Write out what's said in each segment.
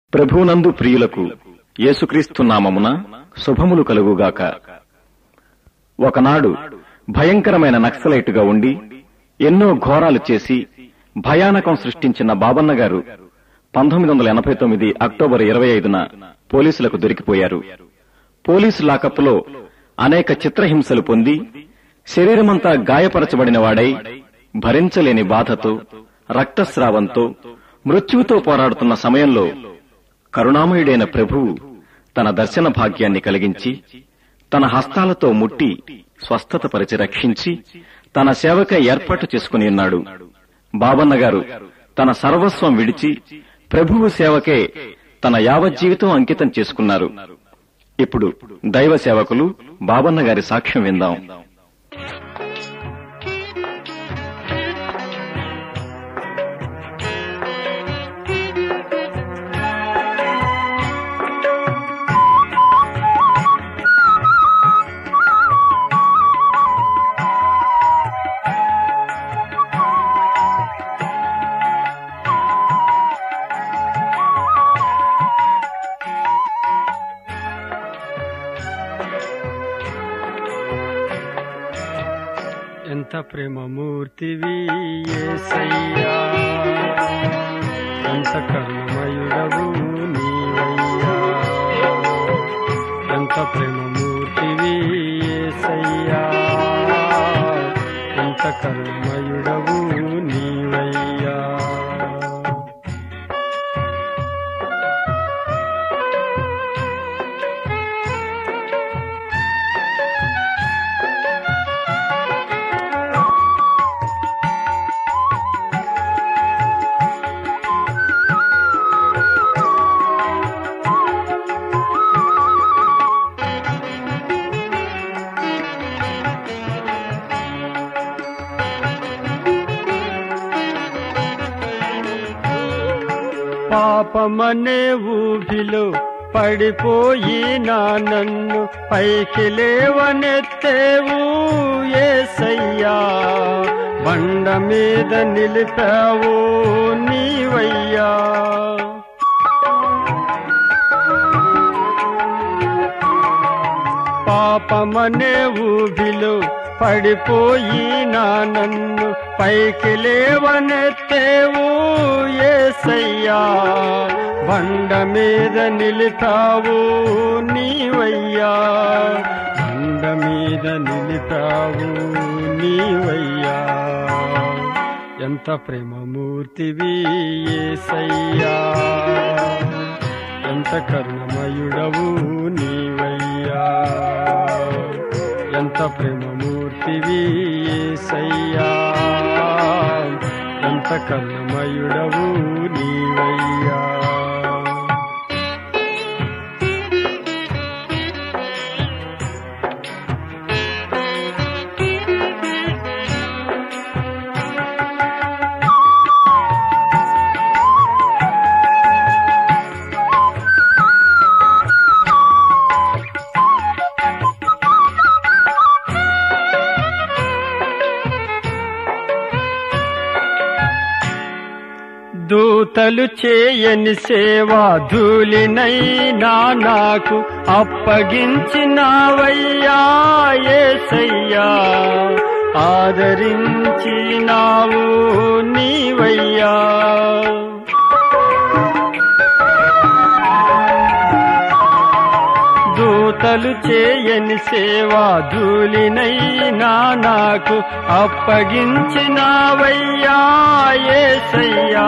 ప్రభువునందు ప్రియులకు యేసుక్రీస్తు నామమున శుభములు కలుగుగాక ఒకనాడు భయంకరమైన నక్సలైటుగా ఉండి ఎన్నో ఘోరాలు చేసి భయానకం సృష్టించిన బాబన్న గారు పంతొమ్మిది వందల ఎనభై తొమ్మిది అక్టోబర్ ఇరవై ఐదున పోలీసులకు దొరికిపోయారు పోలీసు లాకప్లో అనేక చిత్రహింసలు పొంది శరీరమంతా గాయపరచబడిన వాడై భరించలేని బాధతో రక్తస్రావంతో మృత్యువుతో పోరాడుతున్న సమయంలో కరుణామయుడైన ప్రభువు తన దర్శన భాగ్యాన్ని కలిగించి తన హస్తాలతో ముట్టి స్వస్థతపరిచి రక్షించి తన సేవకై ఏర్పాటు చేసుకుని ఉన్నాడు బాబన్న గారు తన సర్వస్వం విడిచి ప్రభువు సేవకే తన యావజ్జీవితం అంకితం చేసుకున్నారు ఇప్పుడు దైవ సేవకులు బాబన్న గారి సాక్ష్యం విందాం ఎంత ప్రేమమూర్తివి యేసయ్యా ఎంత కరుణమయుడవు నీవయ్యా ఎంత ప్రేమమూర్తివి యేసయ్యా ఎంత కరుణమయుడవు నీవయ్యా పాపమనే ఊబిలో పడిపోయి నా నన్ను పైకి లేవనెత్తేవు ఏసయ్యా బండ మీద నిలిపావు నీవయ్యా పాపమనే ఊబిలో పడిపోయి నా నన్ను పైకి లేవనెత్తేవు ఏసయ్యా బండ మీద నిలిపావు నీవయ్యా బండ మీద నిలిపావు నీవయ్యా ఎంత ప్రేమమూర్తివి ఏసయ్యా ఎంత కరుణమయుడవు నీవయ్యా ఎంత ప్రేమమూర్తివి ఏసయ్యా ఎంత కరుణమయుడవు నీవయ్యా దూతలు చేయని సేవా ధూళినైనా నాకు అప్పగించినావయ్యా ఏసయ్యా ఆదరించినావు నీవయ్యా దూతలు చేయని సేవా ధూళినైనా నాకు అప్పగించినావయ్యా ఏసయ్యా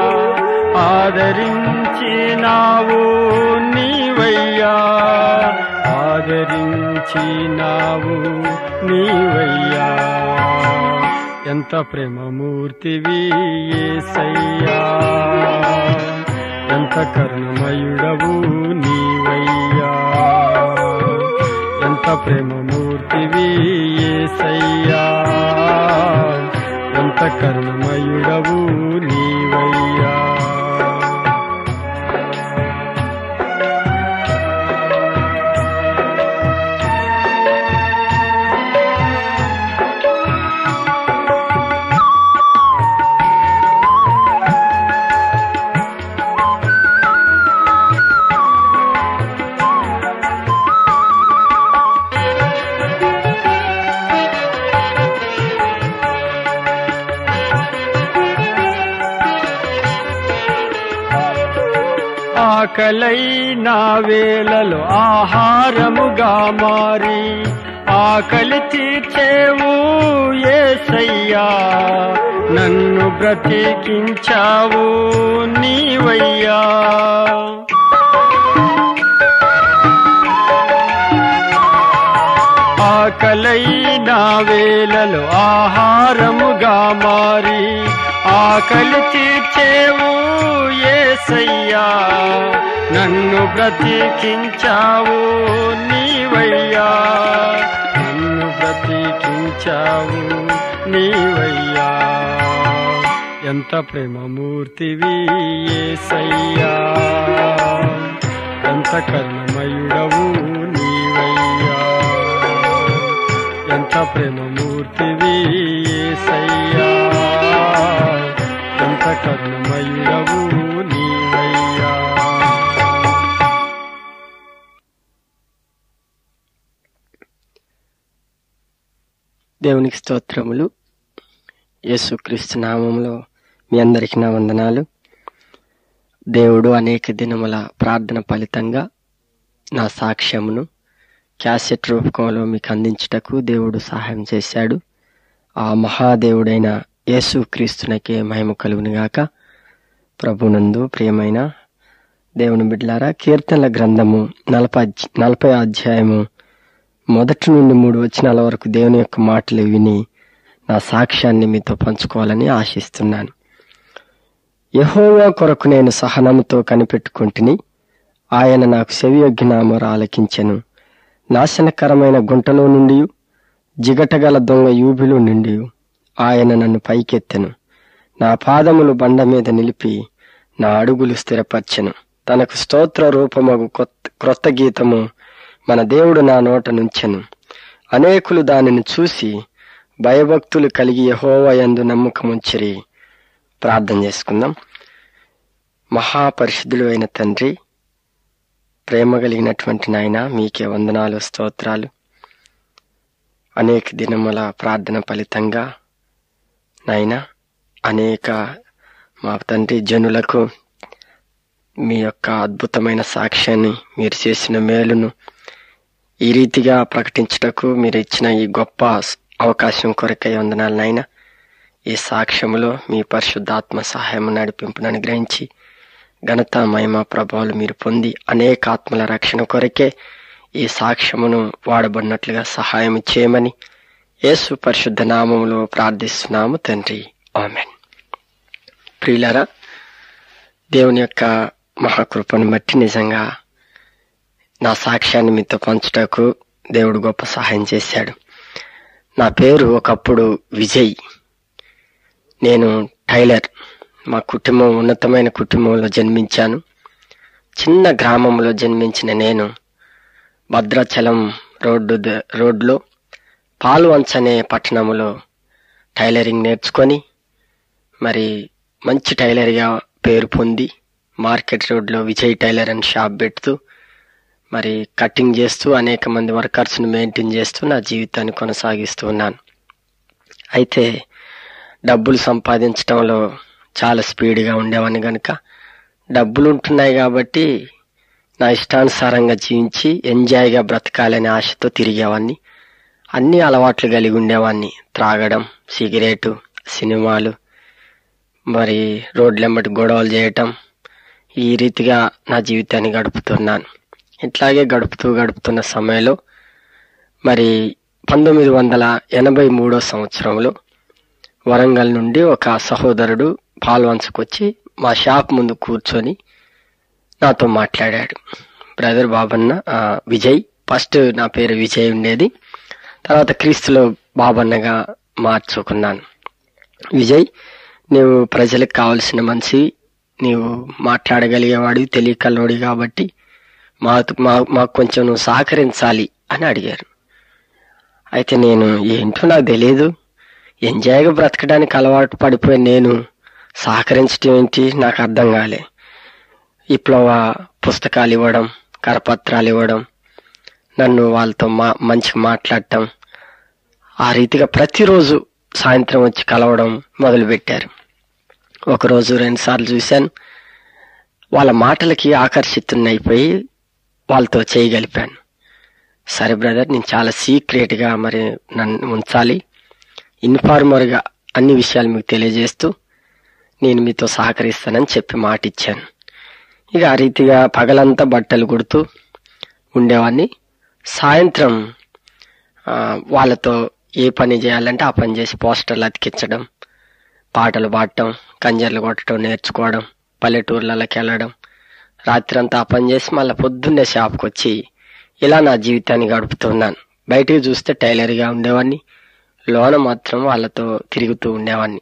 ఆదరించినావు నీవయ్యా ఆదరించినావు నీవయ్యా ఎంత ప్రేమమూర్తివి ఏసయ్యా ఎంత కరుణమయుడవు నీవయ్యా ఎంత ప్రేమమూర్తివి ఏసయ్యా ఎంత కరుణమయుడవు నీవయ్యా ఆకలైన వేళలో ఆహారముగా మారి ఆకలి తీర్చేవు ఏసయ్యా నన్ను బ్రతికించావు నీవయ్యా ఆకలైన వేళలో ఆహారముగా మారి ఆకలి తీర్చేవు ఏసయ్యా నన్ను బ్రతికించావు నీవయ్యా నన్ను బ్రతికించావు నీవయ్యా ఎంత ప్రేమమూర్తివి ఏసయ్యా ఎంత కరుణమయుడవు నీవయ్యా ఎంత ప్రేమమూర్తివి ఏసయ్యా ఎంత కరుణమయుడవు నీవయ్యా దేవునికి స్తోత్రములు యేసుక్రీస్తు నామములో మీ అందరికి నా వందనాలు దేవుడు అనేక దినముల ప్రార్థన ఫలితంగా నా సాక్ష్యమును క్యాసెట్ రూపకంలో మీకు అందించుటకు దేవుడు సహాయం చేశాడు ఆ మహాదేవుడైన యేసుక్రీస్తునకే మహిమ కలుగునుగాక ప్రభునందు ప్రియమైన దేవుని బిడ్డలారా కీర్తనల గ్రంథము నలభై అధ్య- నలభై అధ్యాయము మొదటి నుండి మూడు వచనాల వరకు దేవుని యొక్క మాటలు విని నా సాక్ష్యాన్ని మీతో పంచుకోవాలని ఆశిస్తున్నాను యెహోవా కొరకు నేను సహనముతో కనిపెట్టుకుంటుని ఆయన నాకు సెవియొగ్గినామర ఆలకించెను నాశనకరమైన గుంటలో నుండి జిగటగల దొంగ యూబిలో నుండి ఆయన నన్ను పైకెత్తెను నా పాదములు బండ మీద నిలిపి నా అడుగులు స్థిరపరచెను తనకు స్తోత్ర రూపమగు కొత్త క్రొత్త గీతము మన దేవుడు నా నోట నుంచెను అనేకులు దానిని చూసి భయభక్తులు కలిగి యెహోవా యందు నమ్మకముంచిరి ప్రార్థన చేసుకుందాం మహాపరిశుద్ధుడు అయిన తండ్రి ప్రేమ కలిగినటువంటి నాయన మీకే వందనాలు స్తోత్రాలు అనేక దినముల ప్రార్థన ఫలితంగా నాయన అనేక మా తండ్రి జనులకు మీ యొక్క అద్భుతమైన సాక్ష్యాన్ని మీరు చేసిన మేలును ఈ రీతిగా ప్రకటించుటకు మీరు ఇచ్చిన ఈ గొప్ప స్- అవకాశం కొరకై వందనాలు నాయన ఈ సాక్ష్యములో మీ పరిశుద్ధాత్మ సహాయం నడిపింపును అనుగ్రహించి ఘనత మహిమ ప్రభావాలు మీరు పొంది అనేక ఆత్మల రక్షణ కొరకే ఈ సాక్ష్యమును వాడబడినట్లుగా సహాయం చేయమని యేసు పరిశుద్ధ నామములో ప్రార్థిస్తున్నాము తండ్రి ఆమెన్ ప్రియులారా దేవుని యొక్క మహాకృపను బట్టి నిజంగా నా సాక్ష్యాన్ని మీతో పంచుటకు దేవుడు గొప్ప సహాయం చేశాడు నా పేరు ఒకప్పుడు విజయ్ నేను టైలర్ మా కుటుంబం ఉన్నతమైన కుటుంబంలో జన్మించాను చిన్న గ్రామంలో జన్మించిన నేను భద్రాచలం రోడ్డు ద- రోడ్లో పాల్వంచ్ అనే పట్టణంలో టైలరింగ్ నేర్చుకొని మరి మంచి టైలర్గా పేరు పొంది మార్కెట్ రోడ్లో విజయ్ టైలర్ అని షాప్ పెడుతూ మరి కటింగ్ చేస్తూ అనేక మంది వర్కర్స్ని మెయింటైన్ చేస్తూ నా జీవితాన్ని కొనసాగిస్తూ ఉన్నాను అయితే డబ్బులు సంపాదించడంలో చాలా స్పీడ్గా ఉండేవాడిని కనుక డబ్బులు ఉంటున్నాయి కాబట్టి నా ఇష్టానుసారంగా జీవించి ఎంజాయ్గా బ్రతకాలనే ఆశతో తిరిగేవాడిని అన్ని అలవాట్లు కలిగి ఉండేవాడిని త్రాగడం సిగరెటు సినిమాలు మరి రోడ్లెమ్మటి గొడవలు చేయటం ఈ రీతిగా నా జీవితాన్ని గడుపుతున్నాను ఇట్లాగే గడుపుతూ గడుపుతున్న సమయంలో మరి పంతొమ్మిది వందల ఎనభై మూడో సంవత్సరంలో వరంగల్ నుండి ఒక సహోదరుడు పాల్వంచకొచ్చి మా షాప్ ముందు కూర్చొని నాతో మాట్లాడాడు బ్రదర్ బాబన్న ఆ, విజయ్ ఫస్ట్ నా పేరు విజయ్ ఉండేది తర్వాత క్రీస్తులో బాబన్నగా మార్చుకున్నాను విజయ్ నీవు ప్రజలకు కావలసిన మనిషి నీవు మాట్లాడగలిగేవాడు తెలియకల్లోడి కాబట్టి మా మా మాకు కొంచెం నువ్వు సహకరించాలి అని అడిగారు అయితే నేను ఏంటో నాకు తెలియదు ఎంజాయ్గా బ్రతకడానికి అలవాటు పడిపోయి నేను సహకరించడం ఏంటి నాకు అర్థం కాలే విప్లవ పుస్తకాలు ఇవ్వడం కరపత్రాలు ఇవ్వడం నన్ను వాళ్ళతో మా మంచిగా మాట్లాడటం ఆ రీతిగా ప్రతిరోజు సాయంత్రం వచ్చి కలవడం మొదలుపెట్టారు ఒకరోజు రెండు సార్లు చూశాను వాళ్ళ మాటలకి ఆకర్షితున్నైపోయి వాళ్ళతో చేయగలిపాను సరే బ్రదర్ నేను చాలా సీక్రెట్ గా మరి నన్ను ఉంచాలి ఇన్ఫార్మర్ గా అన్ని విషయాలు మీకు తెలియజేస్తూ నేను మీతో సహకరిస్తానని చెప్పి మాట ఇచ్చాను ఇక ఆ రీతిగా పగలంతా బట్టలు కుడుతూ ఉండేవాడిని సాయంత్రం ఆ, వాళ్ళతో ఏ పని చేయాలంటే ఆ పని చేసి పోస్టర్లు అతికించడం పాటలు పాడటం కంజర్లు కొట్టడం నేర్చుకోవడం పల్లెటూర్లకి వెళ్ళడం రాత్రి అంతా ఆ పని చేసి మళ్ళీ పొద్దున్నే షాప్కి వచ్చి ఇలా నా జీవితాన్ని గడుపుతున్నాను బయటికి చూస్తే టైలర్గా ఉండేవాడిని లోన మాత్రం వాళ్ళతో తిరుగుతూ ఉండేవాడిని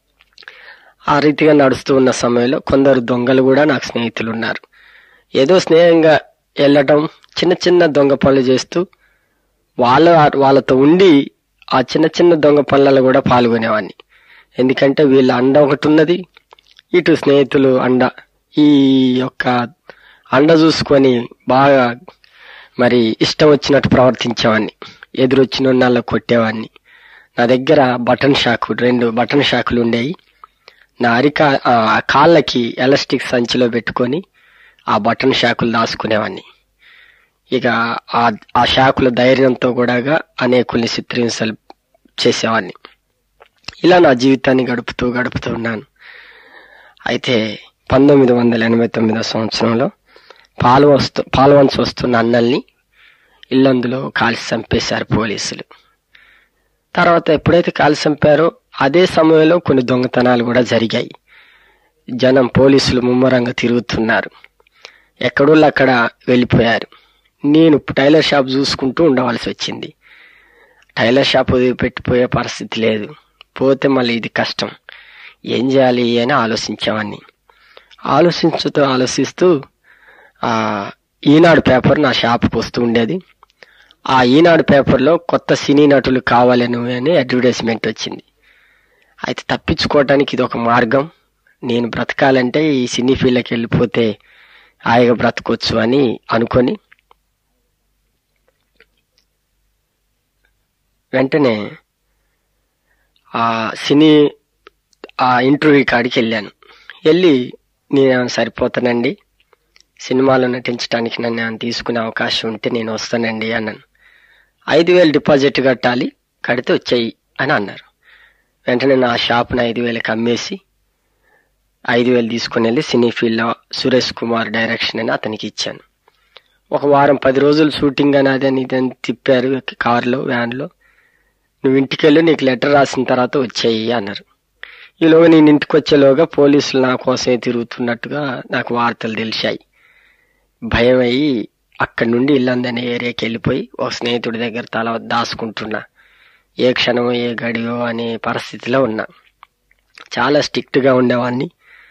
ఆ రీతిగా నడుస్తూ ఉన్న సమయంలో కొందరు దొంగలు కూడా నాకు స్నేహితులు ఉన్నారు ఏదో స్నేహంగా వెళ్ళటం చిన్న చిన్న దొంగ పనులు చేస్తూ వాళ్ళ వాళ్ళతో ఉండి ఆ చిన్న చిన్న దొంగ పనులలో కూడా పాల్గొనేవాడిని ఎందుకంటే వీళ్ళ అండ ఒకటి ఉన్నది ఇటు స్నేహితులు అండ ఈ యొక్క అండ చూసుకొని బాగా మరి ఇష్టం వచ్చినట్టు ప్రవర్తించేవాడిని ఎదురొచ్చిన వాళ్ళ కొట్టేవాడిని నా దగ్గర బటన్ షాకు రెండు బటన్ షాకులు ఉండేవి నా అరికా ఆ కాళ్ళకి ఎలాస్టిక్ సంచిలో పెట్టుకొని ఆ బటన్ షాకులు దాచుకునేవాడిని ఇక ఆ ఆ షాకుల ధైర్యంతో కూడా అనేకుల్ని చిత్రహింసలు చేసేవాడిని ఇలా నా జీవితాన్ని గడుపుతూ గడుపుతూ ఉన్నాను అయితే పంతొమ్మిది వందల ఎనభై తొమ్మిదో సంవత్సరంలో పాలు వస్తూ పాల్వంచి వస్తున్న అన్నల్ని ఇల్లందులో కాల్చి చంపేశారు పోలీసులు తర్వాత ఎప్పుడైతే కాల్చి చంపారో అదే సమయంలో కొన్ని దొంగతనాలు కూడా జరిగాయి జనం పోలీసులు ముమ్మరంగా తిరుగుతున్నారు ఎక్కడోళ్ళు అక్కడ వెళ్ళిపోయారు నేను టైలర్ షాప్ చూసుకుంటూ ఉండవలసి వచ్చింది టైలర్ షాప్ వదిలిపెట్టిపోయే పరిస్థితి లేదు పోతే మళ్ళీ ఇది కష్టం ఏం చేయాలి అని ఆలోచించేవాడిని ఆలోచించుతూ ఆలోచిస్తూ ఆ ఈనాడు పేపర్ నా షాప్కి వస్తూ ఉండేది ఆ ఈనాడు పేపర్లో కొత్త సినీ నటులు కావాలను అని అడ్వర్టైజ్మెంట్ వచ్చింది అయితే తప్పించుకోవటానికి ఇది ఒక మార్గం నేను బ్రతకాలంటే ఈ సినీ ఫీల్డ్కి వెళ్ళిపోతే హాయిగా బ్రతకొచ్చు అని అనుకొని వెంటనే ఆ సినీ ఆ ఇంటర్వ్యూ కాడికి వెళ్ళాను వెళ్ళి నేను సరిపోతానండి సినిమాలో నటించడానికి నన్ను ఏమైనా తీసుకునే అవకాశం ఉంటే నేను వస్తానండి అన్నాను ఐదు వేలు డిపాజిట్ కట్టాలి కడితే వచ్చాయి అని అన్నారు వెంటనే నా షాప్ని ఐదు వేలకు అమ్మేసి ఐదు వేలు తీసుకుని వెళ్ళి సినీ ఫీల్డ్లో సురేష్ కుమార్ డైరెక్షన్ అని అతనికి ఇచ్చాను ఒక వారం పది రోజులు షూటింగ్ అని అదని ఇదని తిప్పారు కార్లో వ్యాన్లో నువ్వు ఇంటికి వెళ్ళి నీకు లెటర్ రాసిన తర్వాత వచ్చాయి అన్నారు ఈలోగా నేను ఇంటికి వచ్చేలోగా పోలీసులు నా కోసమే తిరుగుతున్నట్టుగా నాకు వార్తలు తెలిసాయి భయం అయ్యి అక్కడి నుండి ఇల్లందనే ఏరియాకి వెళ్ళిపోయి ఒక స్నేహితుడి దగ్గర తల దాచుకుంటున్నా ఏ క్షణమో ఏ గడియో అనే పరిస్థితిలో ఉన్నా చాలా స్ట్రిక్ట్ గా ఉండేవాడిని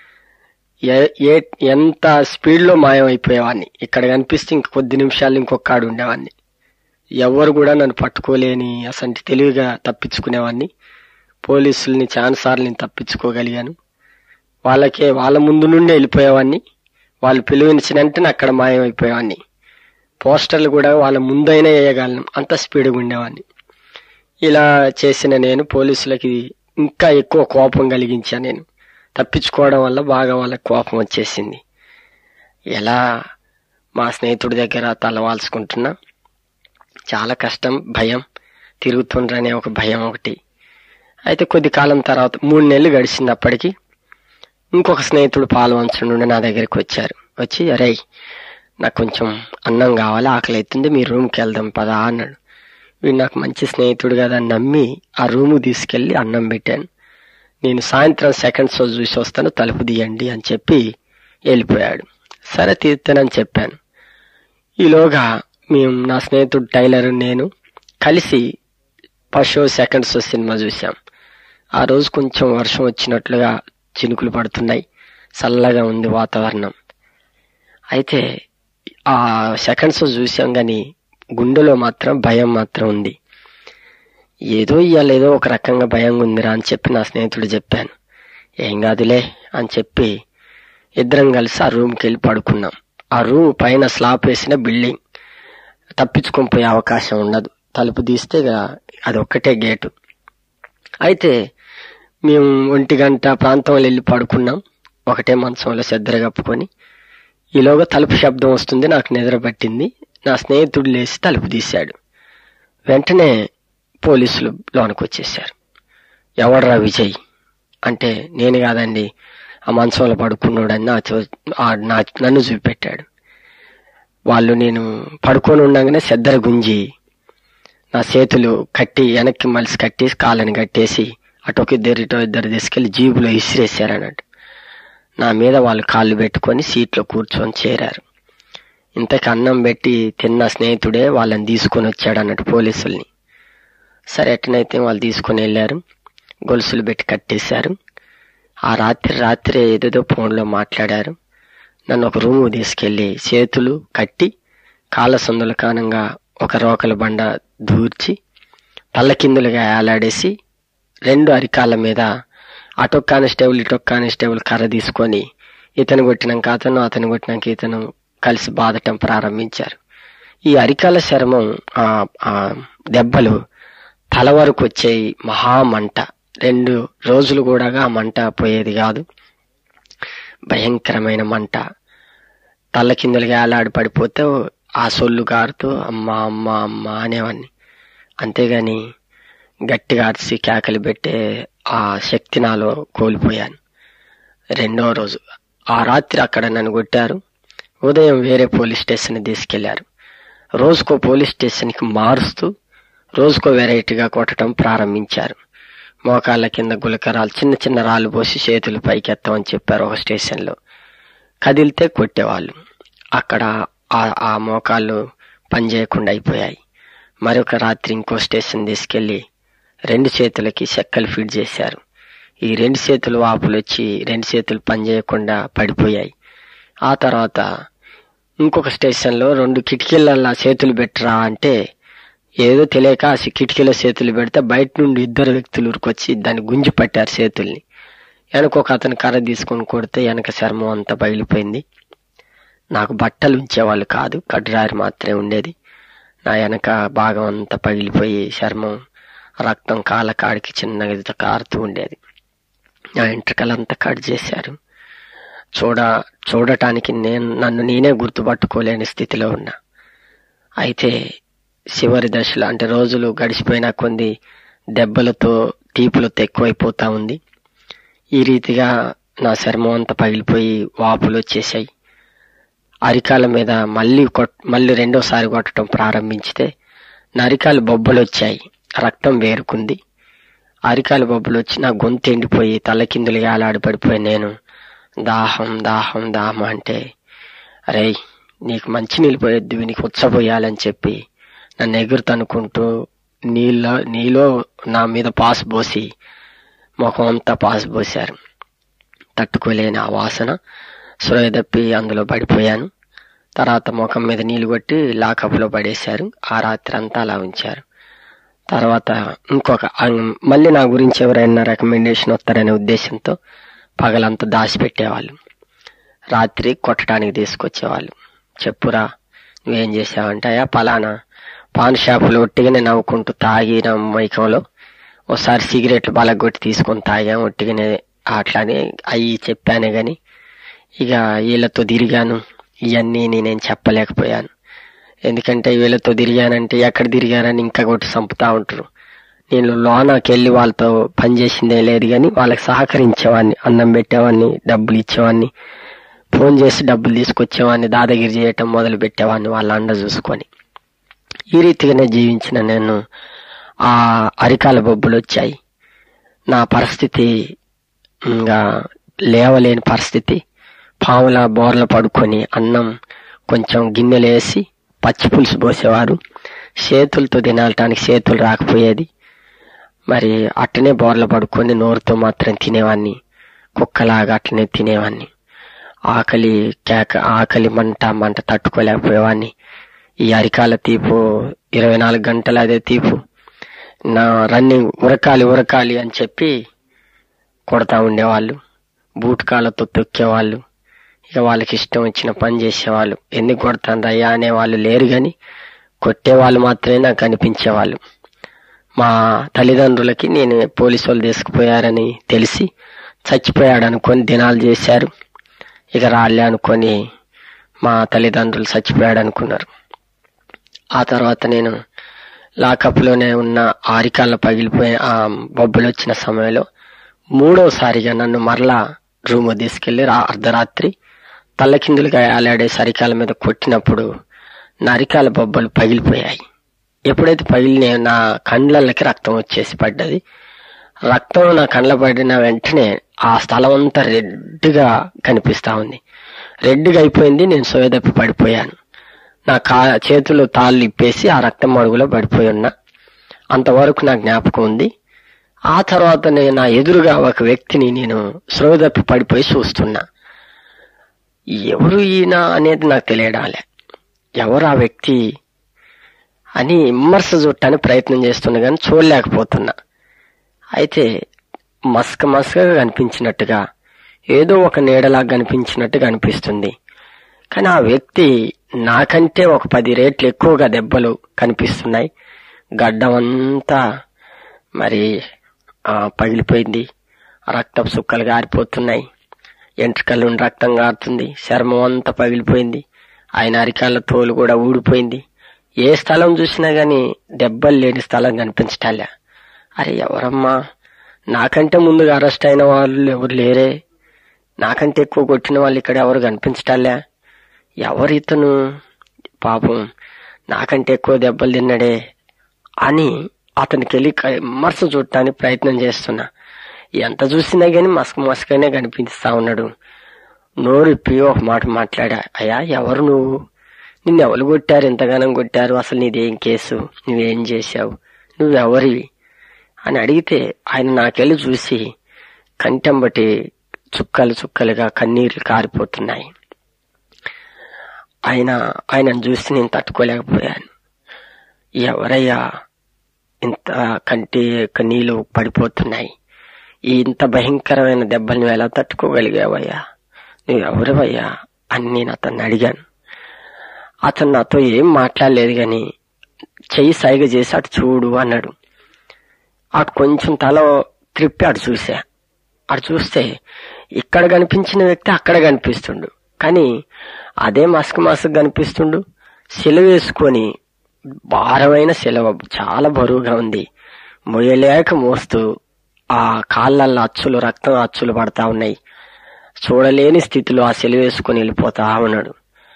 ఏ- ఏ ఎంత స్పీడ్ లో మాయం అయిపోయేవాడిని ఇక్కడ కనిపిస్తే ఇంక కొద్ది నిమిషాలు ఇంకొక ఆడు ఉండేవాడిని ఎవరు కూడా నన్ను పట్టుకోలేని అసంటి తెలివిగా తప్పించుకునేవాడిని పోలీసుల్ని చాలాసార్లు నేను తప్పించుకోగలిగాను వాళ్ళకే వాళ్ళ ముందు నుండి వెళ్ళిపోయేవాడిని వాళ్ళు పిలువించిన వెంటనే అక్కడ మాయమైపోయేవాడిని పోస్టర్లు కూడా వాళ్ళ ముందైనా వేయగలను అంత స్పీడ్గా ఉండేవాడిని ఇలా చేసిన నేను పోలీసులకి ఇంకా ఎక్కువ కోపం కలిగించా నేను తప్పించుకోవడం వల్ల బాగా వాళ్ళకి కోపం వచ్చేసింది ఎలా మా స్నేహితుడి దగ్గర తలవాల్చుకుంటున్నా చాలా కష్టం భయం తిరుగుతుండ్రనే ఒక భయం ఒకటి అయితే కొద్ది కాలం తర్వాత మూడు నెలలు గడిచినప్పటికీ ఇంకొక స్నేహితుడు పాల్వంచడం నుండి నా దగ్గరికి వచ్చారు వచ్చి అరే నాకు కొంచెం అన్నం కావాలి ఆకలి అవుతుంది మీ రూమ్కి వెళ్దాం పదా అన్నాడు వీడు నాకు మంచి స్నేహితుడు కదా అని నమ్మి ఆ రూము తీసుకెళ్లి అన్నం పెట్టాను నేను సాయంత్రం సెకండ్ షో చూసి వస్తాను తలుపు తీయండి అని చెప్పి వెళ్ళిపోయాడు సరే తీస్తానని చెప్పాను ఈలోగా మేము నా స్నేహితుడు టైలర్ నేను కలిసి first show second show cinema చూసాం ఆ రోజు కొంచెం వర్షం వచ్చినట్లుగా చినుకులు పడుతున్నాయి చల్లగా ఉంది వాతావరణం అయితే ఆ సెకండ్ షో చూసాం కానీ గుండెలో మాత్రం భయం మాత్రం ఉంది ఏదో ఇవాళ ఏదో ఒక రకంగా భయంగా ఉందిరా అని చెప్పి నా స్నేహితుడు చెప్పాను ఏం కాదులే అని చెప్పి ఇద్దరం కలిసి ఆ రూమ్కి వెళ్ళి పడుకున్నాం ఆ రూమ్ పైన స్లాబ్ వేసిన బిల్డింగ్ తప్పించుకొని పోయే అవకాశం ఉండదు తలుపు తీస్తే ఇక అది ఒక్కటే గేటు అయితే మేము ఒంటి గంట ప్రాంతంలో వెళ్ళి పడుకున్నాం ఒకటే మంచంలో సెద్దర కప్పుకొని ఈలోగా తలుపు శబ్దం వస్తుంది నాకు నిద్ర పట్టింది నా స్నేహితుడు లేచి తలుపు తీశాడు వెంటనే పోలీసులు లోనికి వచ్చేసారు ఎవడ్రా విజయ్ అంటే నేను కాదండి ఆ మంచంలో పడుకున్నాడని నా చో- ఆ నా నన్ను చూపెట్టాడు వాళ్ళు నేను పడుకొని ఉండగానే సెద్దర గుంజి నా చేతులు కట్టి వెనక్కి మలిసి కట్టేసి కాళ్ళని కట్టేసి అటు ఒక ఇద్దరు ఇటో ఇద్దరు తీసుకెళ్లి జీబులో ఇసిరేసారు అన్నట్టు నా మీద వాళ్ళు కాళ్ళు పెట్టుకొని సీట్లో కూర్చొని చేరారు ఇంతకు అన్నం పెట్టి తిన్న స్నేహితుడే వాళ్ళని తీసుకొని వచ్చాడు అన్నట్టు పోలీసుల్ని సరే ఎట్టనైతే వాళ్ళు తీసుకొని వెళ్ళారు గొలుసులు పెట్టి కట్టేశారు ఆ రాత్రి రాత్రి ఏదేదో ఫోన్లో మాట్లాడారు నన్ను ఒక రూము తీసుకెళ్లి చేతులు కట్టి కాళ్ళ సందుల కానంగా ఒక రోకల బండ దూర్చి పల్లకిందులుగా ఏలాడేసి రెండు అరికాళ్ళ మీద అటొక కానిస్టేబుల్ ఇటొక కానిస్టేబుల్ కర్ర తీసుకొని ఇతను కొట్టినాక అతను అతను కొట్టినాక ఇతను కలిసి బాధటం ప్రారంభించారు ఈ అరికాల చర్మం ఆ ఆ దెబ్బలు తల వరకు వచ్చేయి మహామంట రెండు రోజులు కూడా ఆ మంట పోయేది కాదు భయంకరమైన మంట తల్ల కిందలుగా ఏలాడి పడిపోతే ఆ సొల్లు గారుతూ అమ్మ అమ్మ అమ్మ అనేవాడిని అంతేగాని గట్టిగా అరిసి కేకలు పెట్టే ఆ శక్తి నాలో కోల్పోయాను రెండో రోజు ఆ రాత్రి అక్కడ నన్ను కొట్టారు ఉదయం వేరే పోలీస్ స్టేషన్ తీసుకెళ్లారు రోజుకో పోలీస్ స్టేషన్కి మారుస్తూ రోజుకో వెరైటీగా కొట్టడం ప్రారంభించారు మోకాళ్ళ కింద గులకరాలు చిన్న చిన్న రాళ్ళు పోసి చేతులు పైకెత్తామని చెప్పారు ఒక స్టేషన్లో కదిలితే కొట్టేవాళ్ళు అక్కడ ఆ- ఆ మోకాళ్ళు పనిచేయకుండా అయిపోయాయి మరొక రాత్రి ఇంకో స్టేషన్ తీసుకెళ్లి రెండు చేతులకి చెక్కలు ఫిట్ చేశారు ఈ రెండు చేతులు వాపులు వచ్చి రెండు చేతులు పనిచేయకుండా పడిపోయాయి ఆ తర్వాత ఇంకొక స్టేషన్లో రెండు కిటికీలల్లా చేతులు పెట్టరా అంటే ఏదో తెలియక ఆ కిటికీలో చేతులు పెడితే బయట నుండి ఇద్దరు వ్యక్తులు ఉరికొచ్చి దాన్ని గుంజి పట్టారు చేతుల్ని వెనక ఒక అతను కర్ర తీసుకొని కొడితే వెనక చర్మం అంతా పగిలిపోయింది నాకు బట్టలు ఉంచేవాళ్ళు కాదు కడ్రారి మాత్రమే ఉండేది నా వెనక భాగం అంతా పగిలిపోయి చర్మం రక్తం కాళ్ళ కాడికి చిన్నగా ఇట్లా కారుతూ ఉండేది నా వెంట్రుకలంతా కట్ చేశారు చూడ చూడటానికి నేను నన్ను నేనే గుర్తుపట్టుకోలేని స్థితిలో ఉన్నా అయితే చివరి దశలో అంటే రోజులు గడిచిపోయినా కొన్ని దెబ్బలతో తీపులతో ఎక్కువైపోతా ఉంది ఈ రీతిగా నా చర్మం అంతా పగిలిపోయి వాపులు వచ్చేసాయి అరికాల మీద మళ్ళీ కొట్ మళ్ళీ రెండోసారి కొట్టడం ప్రారంభించితే నా అరికాలు బొబ్బలు వచ్చాయి రక్తం వేరుకుంది అరికాలు బొబ్బలు వచ్చి నా గొంతు ఎండిపోయి తలకిందులుగా అలాడి పడిపోయి నేను దాహం దాహం దాహం అంటే అరే నీకు మంచి నీళ్ళు పోయొద్దు నీకు ఉచ్చపోయాలని చెప్పి నన్ను ఎగురుతనుకుంటూ నీళ్ళ నీలో నా మీద పాసు పోసి ముఖం అంతా పాసు పోశారు తట్టుకోలేని ఆ వాసన సొరయ తప్పి అందులో పడిపోయాను తర్వాత ముఖం మీద నీళ్లు కొట్టి లాకప్లో పడేశారు ఆ రాత్రి అంతా అలా ఉంచారు తర్వాత ఇంకొక అం- మళ్ళీ నా గురించి ఎవరైనా రికమెండేషన్ వస్తారనే ఉద్దేశంతో పగలంతా దాచిపెట్టేవాళ్ళు రాత్రి కొట్టడానికి తీసుకొచ్చేవాళ్ళు చెప్పురా నువ్వేం చేసావంటే అయ్యా పలానా పాన్ షాపులో ఒట్టిగానే నవ్వుకుంటూ తాగిన మైకంలో ఒకసారి సిగరెట్లు బలగొట్టి తీసుకొని తాగాం ఒట్టిగానే అట్లానే అవి చెప్పానే గాని ఇక వీళ్ళతో తిరిగాను ఇవన్నీ నేనేం చెప్పలేకపోయాను ఎందుకంటే వీళ్ళతో తిరిగానంటే ఎక్కడ తిరిగానని ఇంకా కొట్టి చంపుతా ఉంటారు నేను లోనకి వెళ్ళి వాళ్ళతో పనిచేసిందే లేదు కానీ వాళ్ళకి సహకరించేవాడిని అన్నం పెట్టేవాడిని డబ్బులు ఇచ్చేవాడిని ఫోన్ చేసి డబ్బులు తీసుకొచ్చేవాడిని దాదాగిరి చేయటం మొదలు పెట్టేవాడిని వాళ్ళ అండ చూసుకొని ఈ రీతిగానే జీవించిన నేను ఆ అరికాల బొబ్బులు వచ్చాయి నా పరిస్థితి ఇంకా లేవలేని పరిస్థితి పాముల బోర్ల పడుకొని అన్నం కొంచెం గిన్నెలు వేసి పచ్చి పులుసు పోసేవారు చేతులతో తినటానికి చేతులు రాకపోయేది మరి అట్టనే బోర్ల పడుకొని నోరుతో మాత్రం తినేవాడిని కుక్కలాగా అట్లనే తినేవాడిని ఆకలి కేక ఆకలి మంట మంట తట్టుకోలేకపోయేవాడిని ఈ అరికాల తీపు ఇరవై నాలుగు గంటలు అదే తీపు నా రన్నింగ్ ఉరకాలి ఉరకాలి అని చెప్పి కొడతా ఉండేవాళ్ళు బూట్ కాళ్ళతో తొక్కేవాళ్ళు ఇక వాళ్ళకి ఇష్టం వచ్చిన పని చేసేవాళ్ళు ఎందుకు కొడతాను అయ్యా అనేవాళ్ళు లేరు కానీ కొట్టేవాళ్ళు మాత్రమే నాకు కనిపించేవాళ్ళు మా తల్లిదండ్రులకి నేను పోలీసు వాళ్ళు తీసుకుపోయారని తెలిసి చచ్చిపోయాడు అనుకొని దినాలు చేశారు ఇక రాలే అనుకొని మా తల్లిదండ్రులు చచ్చిపోయాడు అనుకున్నారు ఆ తర్వాత నేను లాకప్లోనే ఉన్న ఆరికాళ్ళ పగిలిపోయి ఆ బొబ్బులు వచ్చిన సమయంలో మూడోసారిగా నన్ను మరలా రూమ్ తీసుకెళ్లి రా- అర్ధరాత్రి తల్లకిందులుగా ఆలాడే సరికాల మీద కొట్టినప్పుడు నా అరికాల బొబ్బలు పగిలిపోయాయి ఎప్పుడైతే పగిలిన నా కండ్లకి రక్తం వచ్చేసి పడ్డది రక్తం నా కండ్ల పడిన వెంటనే ఆ స్థలం అంతా రెడ్గా కనిపిస్తా ఉంది రెడ్గా అయిపోయింది నేను సోయదప్పి పడిపోయాను నా కా చేతులు తాళ్ళు ఇప్పేసి ఆ రక్తం మడుగులో పడిపోయి ఉన్నా అంతవరకు నా జ్ఞాపకం ఉంది ఆ తర్వాత నేను నా ఎదురుగా ఒక వ్యక్తిని నేను సోయదప్పి పడిపోయి చూస్తున్నా ఎవరు ఈయన అనేది నాకు తెలియడాలే ఎవరు ఆ వ్యక్తి అని విమర్శ చుట్టానికి ప్రయత్నం చేస్తున్నా కానీ చూడలేకపోతున్నా అయితే మస్క మస్కగా కనిపించినట్టుగా ఏదో ఒక నీడలాగా కనిపించినట్టుగా అనిపిస్తుంది కానీ ఆ వ్యక్తి నాకంటే ఒక పది రేట్లు ఎక్కువగా దెబ్బలు కనిపిస్తున్నాయి గడ్డం అంతా మరి ఆ, పగిలిపోయింది రక్తపు సుక్కలు గారిపోతున్నాయి ఎంట్రుకల నుండి రక్తం గారుతుంది చర్మం అంతా పగిలిపోయింది ఆయన అరికాళ్ళ తోలు కూడా ఊడిపోయింది ఏ స్థలం చూసినా గాని దెబ్బలు లేని స్థలం కనిపించటాలే అరే ఎవరమ్మా నాకంటే ముందుగా అరెస్ట్ అయిన వాళ్ళు ఎవరు లేరే నాకంటే ఎక్కువ కొట్టిన వాళ్ళు ఇక్కడ ఎవరు కనిపించటాలే ఎవరు ఇతను పాపం నాకంటే ఎక్కువ దెబ్బలు తిన్నాడే అని అతనికి వెళ్ళి క- విమర్శ చూడటానికి ప్రయత్నం చేస్తున్నా ఎంత చూసినా గాని మసక మసకనే కనిపిస్తా ఉన్నాడు నోరు ఇప్పి ఒక మాట మాట్లాడా అయ్యా ఎవరు నువ్వు నిన్ను ఎవరు కొట్టారు ఎంతగానం కొట్టారు అసలు నీదేం కేసు నువ్వేం చేశావు నువ్వెవరివి అని అడిగితే ఆయన నాకెళ్ళి చూసి కంటెంబటి చుక్కలు చుక్కలుగా కన్నీళ్లు కారిపోతున్నాయి ఆయన ఆయనను చూసి నేను తట్టుకోలేకపోయాను ఎవరయ్యా ఇంత కంటి కన్నీళ్ళు పడిపోతున్నాయి ఈ ఇంత భయంకరమైన దెబ్బలు నువ్వు ఎలా తట్టుకోగలిగావయ్యా నువ్వు ఎవరివయ్యా అని నేను అతన్ని అడిగాను అతను నాతో ఏం మాట్లాడలేదు గాని చెయ్యి సైగ చేసి అటు చూడు అన్నాడు అటు కొంచెం తల త్రిప్పి అటు చూసా అటు చూస్తే ఇక్కడ కనిపించిన వ్యక్తి అక్కడ కనిపిస్తుండు కానీ అదే మసక మసక కనిపిస్తుండు సెలవు వేసుకొని భారమైన సెలవు చాలా బరువుగా ఉంది మొయ్యలేక మోస్తూ ఆ కాళ్ళల్లో అచ్చులు రక్తం అచ్చులు పడతా ఉన్నాయి చూడలేని స్థితిలో ఆ సెలవు వేసుకొని వెళ్ళిపోతా ఉన్నాడు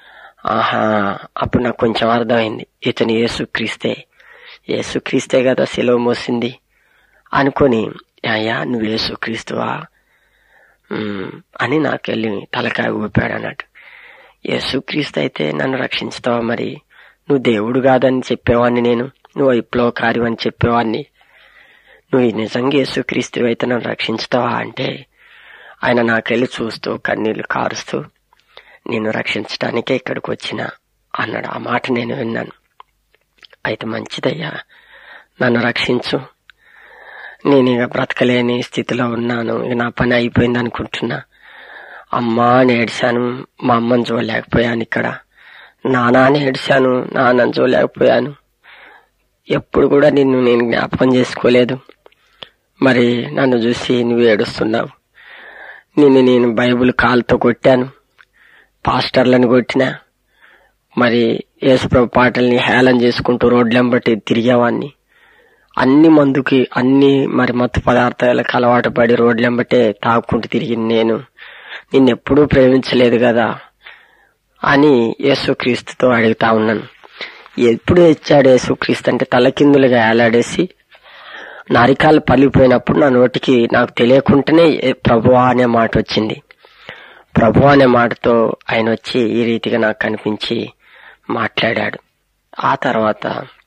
ఆహా అప్పుడు నాకు కొంచెం అర్థమైంది ఇతను యేసుక్రీస్తే యేసుక్రీస్తే కదా సెలవు మోసింది అనుకొని అయ్యా నువ్వు యేసుక్రీస్తువా ఉమ్, అని నాకెళ్ళి తలకాయ ఊపాడు అన్నట్టు యేసుక్రీస్తు అయితే నన్ను రక్షించుతావా మరి నువ్వు దేవుడు కాదని చెప్పేవాడిని నేను నువ్వు విప్లవకారి అని చెప్పేవాడిని నువ్వు నిజంగా యేసుక్రీస్తు అయితే నన్ను రక్షించుతావా అంటే ఆయన నాకెళ్ళి చూస్తూ కన్నీళ్లు కారుస్తూ నిన్ను రక్షించడానికే ఇక్కడికి వచ్చిన అన్నాడు ఆ మాట నేను విన్నాను అయితే మంచిదయ్యా నన్ను రక్షించు నేను ఇక బ్రతకలేని స్థితిలో ఉన్నాను ఇక నా పని అయిపోయింది అనుకుంటున్నా అమ్మా అని ఏడ్చాను మా అమ్మని చూడలేకపోయాను ఇక్కడ నానా అని ఏడ్చాను నాన్నని చూడలేకపోయాను ఎప్పుడు కూడా నిన్ను నేను జ్ఞాపకం చేసుకోలేదు మరి నన్ను చూసి నువ్వు ఏడుస్తున్నావు నిన్ను నేను బైబిల్ కాలుతో కొట్టాను పాస్టర్లను కొట్టినా మరి యేసుప్రభు పాటల్ని హేళన చేసుకుంటూ రోడ్లెంబట్టి తిరిగేవాడిని అన్ని మందుకి అన్ని మరి మత్తు పదార్థాలకు అలవాటు పడి రోడ్లెంబటే తాగుకుంటూ తిరిగింది నేను నిన్నెప్పుడూ ప్రేమించలేదు కదా అని యేసుక్రీస్తుతో అడుగుతా ఉన్నాను ఎప్పుడు ఇచ్చాడు యేసుక్రీస్తు అంటే తలకిందులుగా ఏలాడేసి నారికాలు పలిపోయినప్పుడు నా నోటికి నాకు తెలియకుండానే ప్రభువా అనే మాట వచ్చింది ప్రభు అనే మాటతో ఆయన వచ్చి ఈ రీతిగా నాకు కనిపించి మాట్లాడాడు ఆ తర్వాత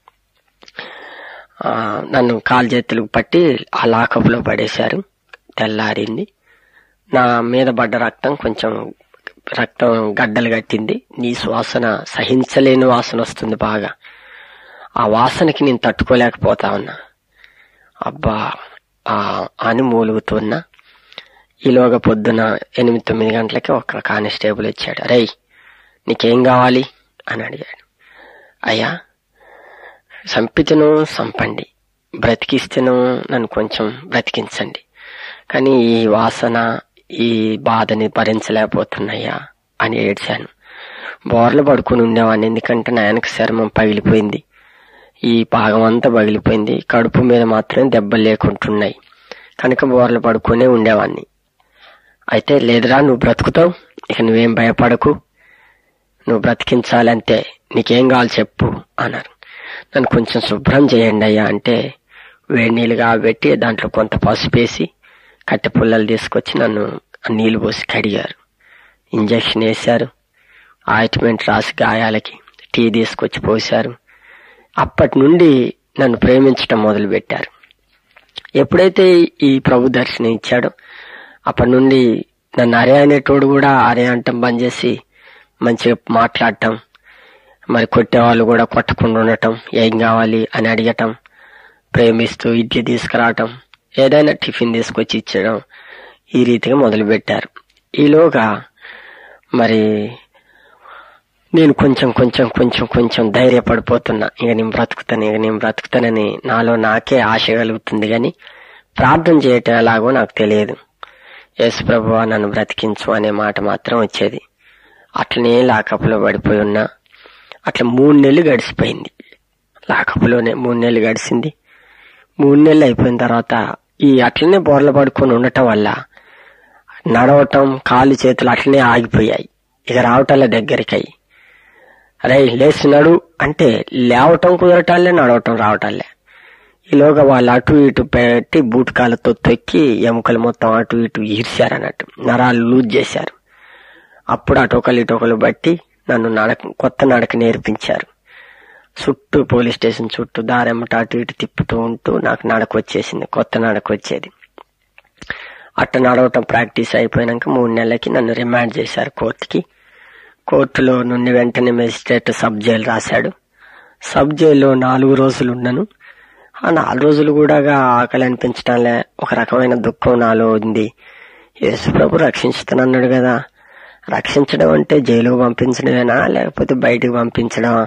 ఆ, నన్ను కాలు చేతులకు పట్టి ఆ లాకప్లో పడేశారు తెల్లారింది నా మీద పడ్డ రక్తం కొంచెం రక్తం గడ్డలు కట్టింది నీ శ్వాసన సహించలేని వాసన వస్తుంది బాగా ఆ వాసనకి నేను తట్టుకోలేకపోతా ఉన్నా అబ్బా ఆ అని మూలుగుతున్నా ఈలోగా పొద్దున ఎనిమిది తొమ్మిది గంటలకి ఒక కానిస్టేబుల్ వచ్చాడు అరే నీకేం కావాలి అని అడిగాడు అయ్యా సంపితను సంపండి బ్రతికిస్తేను నన్ను కొంచెం బ్రతికించండి కానీ ఈ వాసన ఈ బాధని భరించలేకపోతున్నాయా అని ఏడ్చాను బోర్లు పడుకుని ఉండేవాడిని ఎందుకంటే నా వెనక చర్మం పగిలిపోయింది ఈ భాగం అంతా పగిలిపోయింది కడుపు మీద మాత్రం దెబ్బలు లేకుంటున్నాయి కనుక బోర్లు పడుకునే ఉండేవాడిని అయితే లేదురా నువ్వు బ్రతుకుతావు ఇక నువ్వేం భయపడకు నువ్వు బ్రతికించాలంటే నీకేం కావాలి చెప్పు అన్నారు నన్ను కొంచెం శుభ్రం చేయండి అయ్యా అంటే వేడి నీళ్ళు కాబెట్టి దాంట్లో కొంత పసుపు వేసి కట్టె పుల్లలు తీసుకొచ్చి నన్ను ఆ నీళ్లు పోసి కడిగారు ఇంజక్షన్ వేశారు ఆయింట్మెంట్ రాసి గాయాలకి టీ తీసుకొచ్చి పోశారు అప్పటి నుండి నన్ను ప్రేమించడం మొదలు పెట్టారు ఎప్పుడైతే ఈ ప్రభు దర్శనం ఇచ్చాడో అప్పటి నుండి నన్ను అరే అనేటోడు కూడా అరే అంటం బంద్ చేసి మంచిగా మాట్లాడటం మరి కొట్టేవాళ్ళు కూడా కొట్టకుండా ఉండటం ఏం కావాలి అని అడగటం ప్రేమిస్తూ ఇడ్లీ తీసుకురావటం ఏదైనా టిఫిన్ తీసుకొచ్చి ఇచ్చడం ఈ రీతిగా మొదలు పెట్టారు ఈలోగా మరి నేను కొంచెం కొంచెం కొంచెం కొంచెం ధైర్యపడిపోతున్నా ఇక నేను బ్రతుకుతాను ఇక నేను బ్రతుకుతానని నాలో నాకే ఆశ కలుగుతుంది కానీ ప్రార్థన చేయటం ఎలాగో నాకు తెలియదు యేసు ప్రభువా నన్ను బ్రతికించు అనే మాట మాత్రం వచ్చేది అట్లనే లాకప్లో పడిపోయి ఉన్నా అట్లా మూడు నెలలు గడిచిపోయింది లాకప్లోనే మూడు నెలలు గడిచింది మూడు నెలలు అయిపోయిన తర్వాత ఈ అట్లనే బోర్ల పడుకొని ఉండటం వల్ల నడవటం కాళ్ళు చేతులు అట్లనే ఆగిపోయాయి ఇక రావటాల దగ్గరికి అయ్యి అరే లేస్తున్నాడు అంటే లేవటం కుదరటాలే నడవటం రావటాలే ఈలోగా వాళ్ళు అటు ఇటు పెట్టి బూట్ కాళ్ళతో తొక్కి ఎముకలు మొత్తం అటు ఇటు ఈర్చారు అన్నట్టు నరాలు లూజ్ చేశారు అప్పుడు అటొకలు ఇటొకలు బట్టి నన్ను నడక కొత్త నడక నేర్పించారు చుట్టూ పోలీస్ స్టేషన్ చుట్టూ దారెమ్మట అటు ఇటు తిప్పుతూ ఉంటూ నాకు నడక వచ్చేసింది కొత్త నడక వచ్చేది అట్ట నడవటం ప్రాక్టీస్ అయిపోయినాక మూడు నెలలకి నన్ను రిమాండ్ చేశారు కోర్టుకి కోర్టులో నుండి వెంటనే మెజిస్ట్రేట్ సబ్ జైలు రాశాడు సబ్ జైల్లో నాలుగు రోజులు ఉన్నాను ఆ నాలుగు రోజులు కూడా ఆకలి అనిపించడంలే ఒక రకమైన దుఃఖం నాలో ఉంది యేసు ప్రభు రక్షించుతానన్నాడు కదా రక్షించడం అంటే జైలుకు పంపించడమేనా లేకపోతే బయటికి పంపించడమా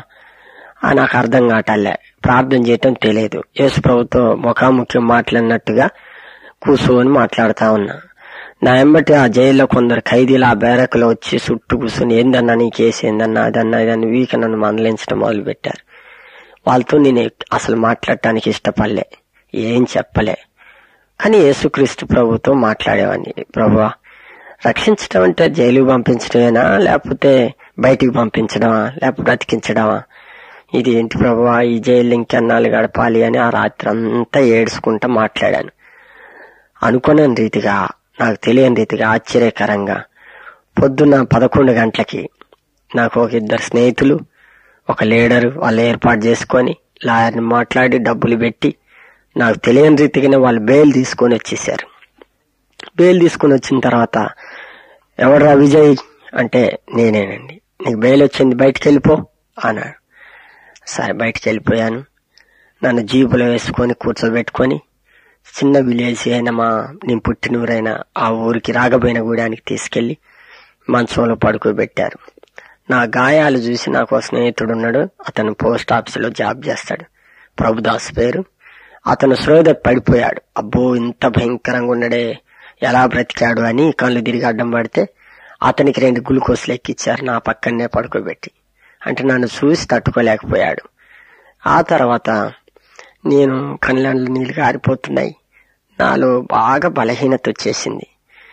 ఆ నాకు అర్థం కావటాలే ప్రార్థన చేయటం తెలియదు యేసు ప్రభుతో ముఖాముఖి మాట్లాడినట్టుగా కూర్చొని మాట్లాడుతా ఉన్నా నా ఎంబటి ఆ జైల్లో కొందరు ఖైదీలు ఆ బేరకులో వచ్చి చుట్టూ కూర్చొని ఏందన్నా నీ కేసు ఏందన్నా అదన్నా ఇదన్నా వీక నన్ను మందలించడం మొదలు పెట్టారు వాళ్ళతో నేను అసలు మాట్లాడటానికి ఇష్టపడలే ఏం చెప్పలే కానీ యేసుక్రీస్తు ప్రభుతో మాట్లాడేవాడిని ప్రభువా రక్షించడం అంటే జైలుకి పంపించడమేనా లేకపోతే బయటికి పంపించడమా లేకపోతే బ్రతికించడమా ఇది ఏంటి ప్రభువా ఈ జైలు ఇంకెన్నాళ్ళు గడపాలి అని ఆ రాత్రి అంతా ఏడ్చుకుంటా మాట్లాడాను అనుకోలేని రీతిగా నాకు తెలియని రీతిగా ఆశ్చర్యకరంగా పొద్దున్న పదకొండు గంటలకి నాకు ఒక ఇద్దరు స్నేహితులు ఒక లీడరు వాళ్ళు ఏర్పాటు చేసుకొని లాయర్ని మాట్లాడి డబ్బులు పెట్టి నాకు తెలియని రీతిగానే వాళ్ళు బెయిల్ తీసుకొని వచ్చేసారు బెయిల్ తీసుకొని వచ్చిన తర్వాత ఎవడ్రా విజయ్ అంటే నేనేనండి నీకు బెయిల్ వచ్చింది బయటికి వెళ్ళిపో అన్నాడు సరే బయటికి వెళ్ళిపోయాను నన్ను జీపులో వేసుకొని కూర్చోబెట్టుకొని చిన్న విలేజ్ అయిన మా నేను పుట్టిన ఊరైన ఆ ఊరికి రాగబోయిన గూడానికి తీసుకెళ్లి మంచంలో పడుకోబెట్టారు నా గాయాలు చూసి నాకు ఒక స్నేహితుడు ఉన్నాడు అతను పోస్ట్ ఆఫీసులో జాబ్ చేస్తాడు ప్రభుదాస్ పేరు అతను శ్రోద పడిపోయాడు అబ్బో ఇంత భయంకరంగా ఉన్నాడే ఎలా బ్రతికాడు అని కళ్ళు తిరిగి అడ్డం పడితే అతనికి రెండు గ్లూకోస్లు ఎక్కిచ్చారు నా పక్కనే పడుకోబెట్టి అంటే నన్ను చూసి తట్టుకోలేకపోయాడు ఆ తర్వాత నేను కళ్ళండ్ల నీళ్ళు కారిపోతున్నాయి నాలో బాగా బలహీనత వచ్చేసింది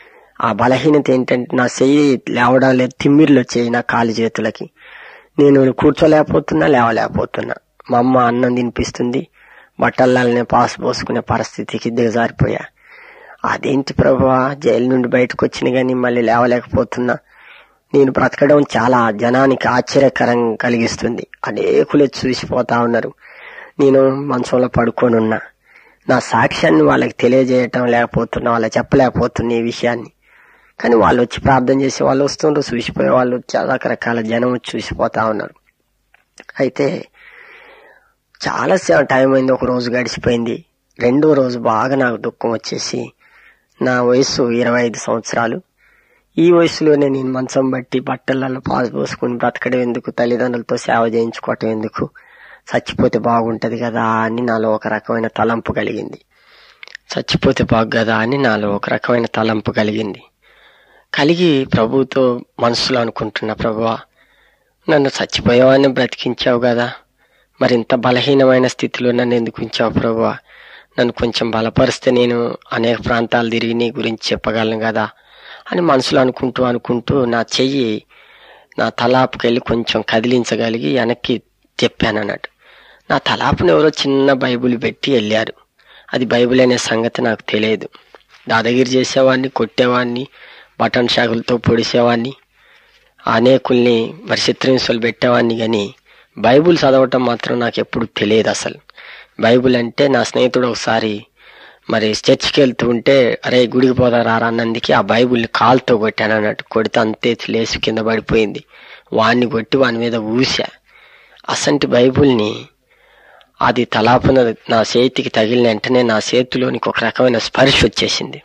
ఆ బలహీనత ఏంటంటే నా చెయ్యి లేవడం లేదు తిమ్మిర్లు వచ్చాయి నా కాలు చేతులకి నేను కూర్చోలేకపోతున్నా లేవలేకపోతున్నా మా అమ్మ అన్నం తినిపిస్తుంది బట్టలనే పాస్ పోసుకునే పరిస్థితికి దిగజారిపోయా అదేంటి ప్రభువా జైలు నుండి బయటకు వచ్చిన గాని మళ్ళీ లేవలేకపోతున్నా నేను బ్రతకడం చాలా జనానికి ఆశ్చర్యకరం కలిగిస్తుంది అనేకులు చూసిపోతా ఉన్నారు నేను మంచంలో పడుకొని ఉన్నా నా సాక్ష్యాన్ని వాళ్ళకి తెలియజేయటం లేకపోతున్నా వాళ్ళకి చెప్పలేకపోతున్నా ఈ విషయాన్ని కానీ వాళ్ళు వచ్చి ప్రార్థన చేసి వాళ్ళు వస్తుండ్రు చూసిపోయే వాళ్ళు చాలా రకరకాల జనం వచ్చి చూసిపోతా ఉన్నారు అయితే చాలా సే- టైం అయింది ఒక రోజు గడిచిపోయింది రెండో రోజు బాగా నాకు దుఃఖం వచ్చేసి నా వయసు ఇరవై ఐదు సంవత్సరాలు ఈ వయసులోనే నేను మంచం బట్టి బట్టలలో పాస్ పోసుకుని బ్రతకడం ఎందుకు తల్లిదండ్రులతో సేవ చేయించుకోవటం ఎందుకు చచ్చిపోతే బాగుంటది కదా అని నాలో ఒక రకమైన తలంపు కలిగింది చచ్చిపోతే బాగు కదా అని నాలో ఒక రకమైన తలంపు కలిగింది కలిగి ప్రభువుతో మనసులో అనుకుంటున్న ప్రభువా నన్ను చచ్చిపోయేవాడిని బ్రతికించావు కదా మరి ఇంత బలహీనమైన స్థితిలో నన్ను ఎందుకు ఉంచావు ప్రభు నన్ను కొంచెం బలపరిస్తే నేను అనేక ప్రాంతాలు తిరిగి నీ గురించి చెప్పగలను కదా అని మనసులో అనుకుంటూ అనుకుంటూ నా చెయ్యి నా తలాపుకెళ్ళి కొంచెం కదిలించగలిగి వెనక్కి చెప్పాను అన్నట్టు నా తలాపుని ఎవరో చిన్న బైబిల్ పెట్టి వెళ్ళారు అది బైబిల్ అనే సంగతి నాకు తెలియదు దాదాగిరి చేసేవాడిని కొట్టేవాడిని బటన్ షాకులతో పొడిసేవాడిని అనేకుల్ని మరి చిత్రహింసలు పెట్టేవాడిని కానీ బైబిల్ చదవటం మాత్రం నాకు ఎప్పుడు తెలియదు అసలు బైబిల్ అంటే నా స్నేహితుడు ఒకసారి మరి చర్చికి వెళ్తూ ఉంటే అరే గుడికి పోదా రారా అన్నందుకే ఆ బైబిల్ని కాలుతో కొట్టాను అన్నట్టు కొడితే అంతే లేచి కింద పడిపోయింది వాడిని కొట్టి వాని మీద ఊసా అసంటి బైబిల్ని అది తలాపున నా చేతికి తగిలిన వెంటనే నా చేతిలోనికి ఒక రకమైన స్పర్శ వచ్చేసింది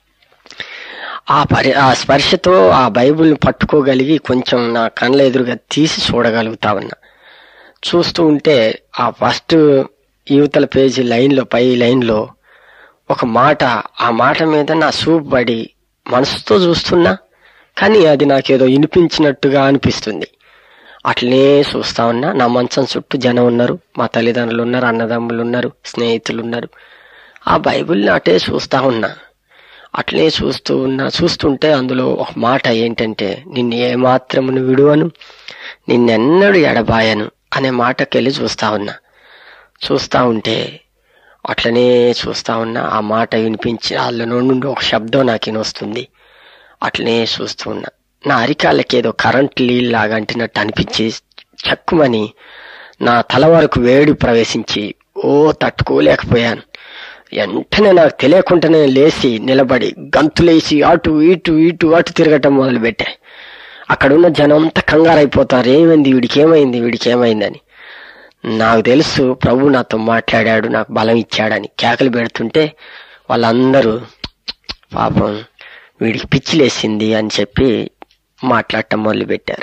ఆ పరి ఆ స్పర్శతో ఆ బైబిల్ని పట్టుకోగలిగి కొంచెం నా కళ్ళ ఎదురుగా తీసి చూడగలుగుతా ఉన్నా చూస్తూ ఉంటే ఆ ఫస్ట్ యువతల పేజీ లైన్లో పై లైన్లో ఒక మాట ఆ మాట మీద నా సూప్ పడి మనసుతో చూస్తున్నా కానీ అది నాకేదో వినిపించినట్టుగా అనిపిస్తుంది అట్లనే చూస్తా ఉన్నా నా మంచం చుట్టూ జనం ఉన్నారు మా తల్లిదండ్రులు ఉన్నారు అన్నదమ్ములు ఉన్నారు స్నేహితులు ఉన్నారు ఆ బైబిల్ని అటే చూస్తా ఉన్నా అట్లనే చూస్తూ ఉన్నా చూస్తుంటే అందులో ఒక మాట ఏంటంటే నిన్ను ఏమాత్రమును విడువను నిన్నెన్నడు ఎడబాయను అనే మాటకెళ్ళి చూస్తా ఉన్నా చూస్తా ఉంటే అట్లనే చూస్తా ఉన్నా ఆ మాట వినిపించి వాళ్ళ నుండి ఒక శబ్దం నాకు వినొస్తుంది అట్లనే చూస్తూ ఉన్నా నా అరికాళ్ళకి ఏదో కరెంట్ లాగా అంటినట్టు అనిపించి చక్కుమని నా తల వరకు వేడి ప్రవేశించి ఓ తట్టుకోలేకపోయాను వెంటనే నాకు తెలియకుండానే లేచి నిలబడి గంతులేసి అటు ఇటు ఇటు అటు తిరగటం మొదలు పెట్టా అక్కడ ఉన్న జనం అంతా కంగారైపోతారు ఏమైంది వీడికి ఏమైంది వీడికి ఏమైందని నాకు తెలుసు ప్రభు నాతో మాట్లాడాడు నాకు బలం ఇచ్చాడని కేకలు పెడుతుంటే వాళ్ళందరూ పాపం వీడికి పిచ్చిలేసింది అని చెప్పి మాట్లాడటం మొదలు పెట్టారు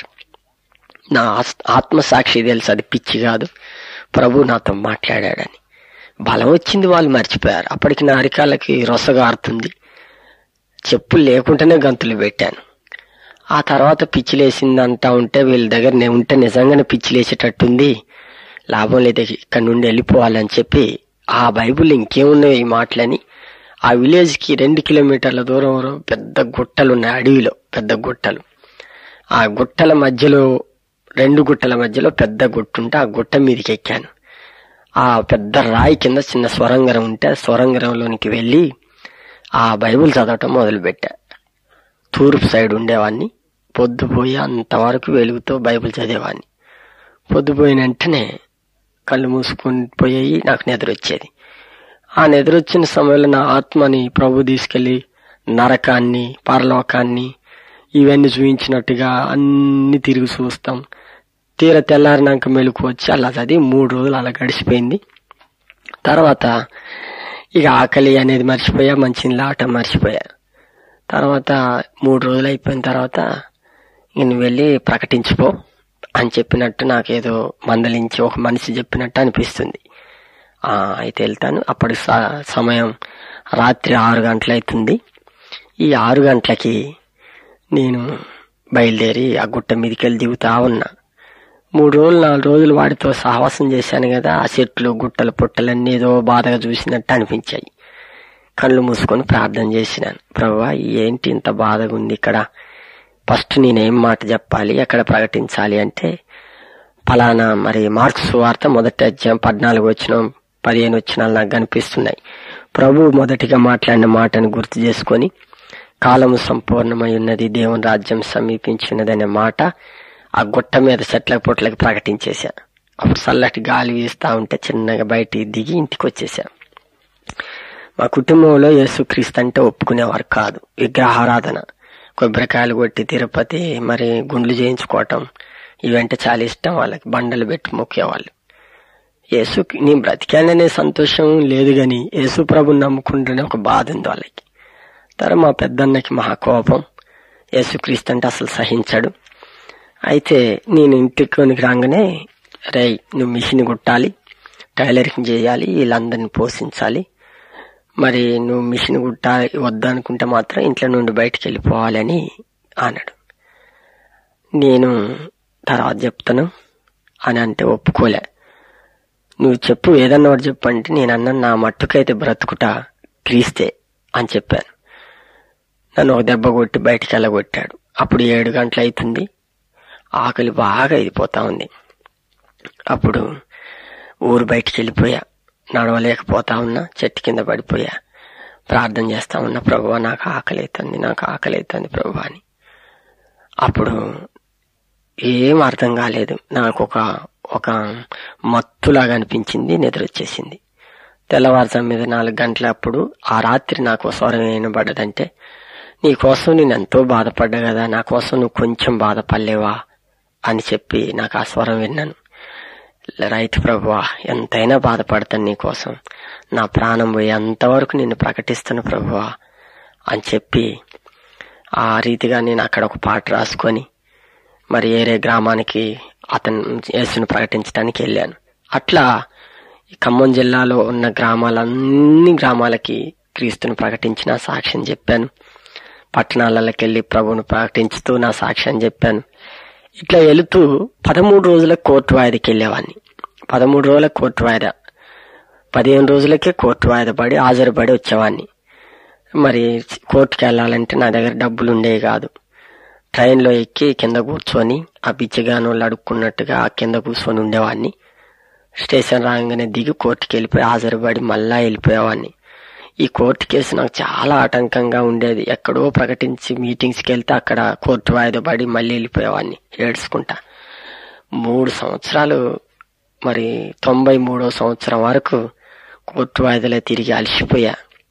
నా ఆస్- ఆత్మసాక్షి తెలుసు అది పిచ్చి కాదు ప్రభు నాతో మాట్లాడాడని బలం వచ్చింది వాళ్ళు మర్చిపోయారు అప్పటికి నా అరికాళ్ళకి రొసగారుతుంది చెప్పులు లేకుండానే గంతులు పెట్టాను ఆ తర్వాత పిచ్చిలేసింది అంటా ఉంటే వీళ్ళ దగ్గర నేను ఉంటే నిజంగానే పిచ్చిలేసేటట్టుంది లాభం లేదు ఇక్కడ నుండి వెళ్ళిపోవాలని చెప్పి ఆ బైబిల్ ఇంకేమున్నాయి ఈ మాటలని ఆ విలేజ్ కి రెండు కిలోమీటర్ల దూరంలో పెద్ద గుట్టలు ఉన్నాయి అడవిలో పెద్ద గుట్టలు ఆ గుట్టల మధ్యలో రెండు గుట్టల మధ్యలో పెద్ద గుట్ట ఉంటే ఆ గుట్ట మీదకి ఎక్కాను ఆ పెద్ద రాయి కింద చిన్న స్వరంగరం ఉంటే ఆ స్వరంగరంలోనికి వెళ్ళి ఆ బైబిల్ చదవటం మొదలుపెట్టా తూర్పు సైడ్ ఉండేవాడిని పొద్దుపోయి అంతవరకు వెలుగుతో బైబిల్ చదివేవాడిని పొద్దుపోయిన వెంటనే కళ్ళు మూసుకొని పోయాయి నాకు నిద్ర వచ్చేది ఆ నిద్ర వచ్చిన సమయంలో నా ఆత్మని ప్రభు తీసుకెళ్లి నరకాన్ని పరలోకాన్ని ఇవన్నీ చూపించినట్టుగా అన్ని తిరిగి చూస్తాం తీర తెల్లారినాక మెలకు వచ్చి అలా చదివి మూడు రోజులు అలా గడిచిపోయింది తర్వాత ఇక ఆకలి అనేది మర్చిపోయా మంచిని ఆట మర్చిపోయా తర్వాత మూడు రోజులు అయిపోయిన తర్వాత ఇక నువ్వు వెళ్ళి ప్రకటించుకో అని చెప్పినట్టు నాకేదో మందలించి ఒక మనిషి చెప్పినట్టు అనిపిస్తుంది ఆ, అయితే వెళ్తాను అప్పటి స- సమయం రాత్రి ఆరు గంటలు అవుతుంది ఈ ఆరు గంటలకి నేను బయలుదేరి ఆ గుట్ట మీదకి వెళ్ళి దిగుతా ఉన్నా మూడు రోజులు నాలుగు రోజులు వాడితో సహవాసం చేశాను కదా ఆ చెట్లు గుట్టలు పుట్టలన్నీ ఏదో బాధగా చూసినట్టు అనిపించాయి కళ్ళు మూసుకొని ప్రార్థన చేసినాను ప్రభా ఏంటి ఇంత బాధగా ఉంది ఇక్కడ ఫస్ట్ నేనేం మాట చెప్పాలి ఎక్కడ ప్రకటించాలి అంటే ఫలానా మరి మార్క్స్ వార్త మొదటి అధ్యాయం పద్నాలుగు వచ్చిన పదిహేను వచ్చినాలు నాకు కనిపిస్తున్నాయి ప్రభు మొదటిగా మాట్లాడిన మాటను గుర్తు చేసుకొని కాలము సంపూర్ణమై ఉన్నది దేవుని రాజ్యం సమీపించినదనే మాట ఆ గుట్ట మీద చెట్ల పొట్లకి ప్రకటించేశా అప్పుడు చల్లటి గాలి వీస్తా ఉంటే చిన్నగా బయటికి దిగి ఇంటికి వచ్చేసా మా కుటుంబంలో యేసుక్రీస్తు అంటే ఒప్పుకునేవారు కాదు విగ్రహారాధన కొబ్బరికాయలు కొట్టి తిరుపతి మరి గుండ్లు చేయించుకోవటం ఇవంటే చాలా ఇష్టం వాళ్ళకి బండలు పెట్టి మొక్కేవాళ్ళు యేసు నీ బ్రతికాననే సంతోషం లేదు గాని యేసు ప్రభుని నమ్ముకుంటూనే ఒక బాధ ఉంది వాళ్ళకి తర్వాత మా పెద్దన్నకి మహా కోపం యేసుక్రీస్తు అంటే అసలు సహించాడు అయితే నేను ఇంటికి రాగానే రేయ్ నువ్వు మిషన్ కుట్టాలి టైలరింగ్ చేయాలి వీళ్ళందరిని పోషించాలి మరి నువ్వు మిషన్ కుట్ట వద్దనుకుంటే మాత్రం ఇంట్లో నుండి బయటికి వెళ్ళిపోవాలని అన్నాడు నేను తర్వాత చెప్తాను అని అంటే ఒప్పుకోలే నువ్వు చెప్పు ఏదన్నా ఒకటి చెప్పు అంటే నేను అన్నాను నా మట్టుకైతే బ్రతుకుట క్రీస్తే అని చెప్పాను నన్ను ఒక దెబ్బ కొట్టి బయటికి వెళ్ళగొట్టాడు అప్పుడు ఏడు గంటలు అవుతుంది ఆకలి బాగా అయిపోతా ఉంది అప్పుడు ఊరు బయటికి వెళ్ళిపోయా నడవలేకపోతా ఉన్నా చెట్టు కింద పడిపోయా ప్రార్థన చేస్తా ఉన్నా ప్రభు నాకు ఆకలి అవుతుంది నాకు ఆకలి అవుతుంది ప్రభు అని అప్పుడు ఏం అర్థం కాలేదు నాకు ఒక ఒక మత్తులాగా అనిపించింది నిద్ర వచ్చేసింది తెల్లవారుజాము మీద నాలుగు గంటలప్పుడు ఆ రాత్రి నాకు స్వరం వినబడ్డదంటే నీ కోసం నేను ఎంతో బాధపడ్డా కదా నా కోసం నువ్వు కొంచెం బాధపడలేవా అని చెప్పి నాకు ఆ స్వరం విన్నాను రైతు ప్రభువా ఎంతైనా బాధపడతాను నీ కోసం నా ప్రాణం పోయి అంతవరకు నిన్ను ప్రకటిస్తాను ప్రభువా అని చెప్పి ఆ రీతిగా నేను అక్కడ ఒక పాట రాసుకొని మరి ఏరే గ్రామానికి అతను యేసును ప్రకటించడానికి వెళ్ళాను అట్లా ఈ ఖమ్మం జిల్లాలో ఉన్న గ్రామాలన్ని గ్రామాలకి క్రీస్తుని ప్రకటించిన సాక్ష్యం చెప్పాను పట్టణాలకి వెళ్ళి ప్రభువును ప్రకటించుతూ నా సాక్ష్యం చెప్పాను ఇట్లా వెళుతూ పదమూడు రోజుల కోర్టు వాయిదాకి వెళ్ళేవాడిని పదమూడు రోజుల కోర్టు వాయిదా పదిహేను రోజులకే కోర్టు వాయిదా పడి హాజరుపడి వచ్చేవాడిని మరి కోర్టుకి వెళ్ళాలంటే నా దగ్గర డబ్బులు ఉండేవి కాదు ట్రైన్లో ఎక్కి కింద కూర్చొని ఆ బిచ్చగానోళ్ళు అడుక్కున్నట్టుగా ఆ కింద కూర్చొని ఉండేవాడిని స్టేషన్ రాగానే దిగి కోర్టుకి వెళ్ళిపోయి హాజరుపడి మళ్ళా వెళ్ళిపోయేవాడిని ఈ కోర్టు కేసు నాకు చాలా ఆటంకంగా ఉండేది ఎక్కడో ప్రకటించి మీటింగ్స్కి వెళ్తే అక్కడ కోర్టు వాయిదా పడి మళ్ళీ వెళ్ళిపోయేవాడిని ఏడ్చుకుంటా మూడు సంవత్సరాలు మరి తొంభై మూడో సంవత్సరం వరకు కోర్టు వాయిదాలే తిరిగి అలసిపోయా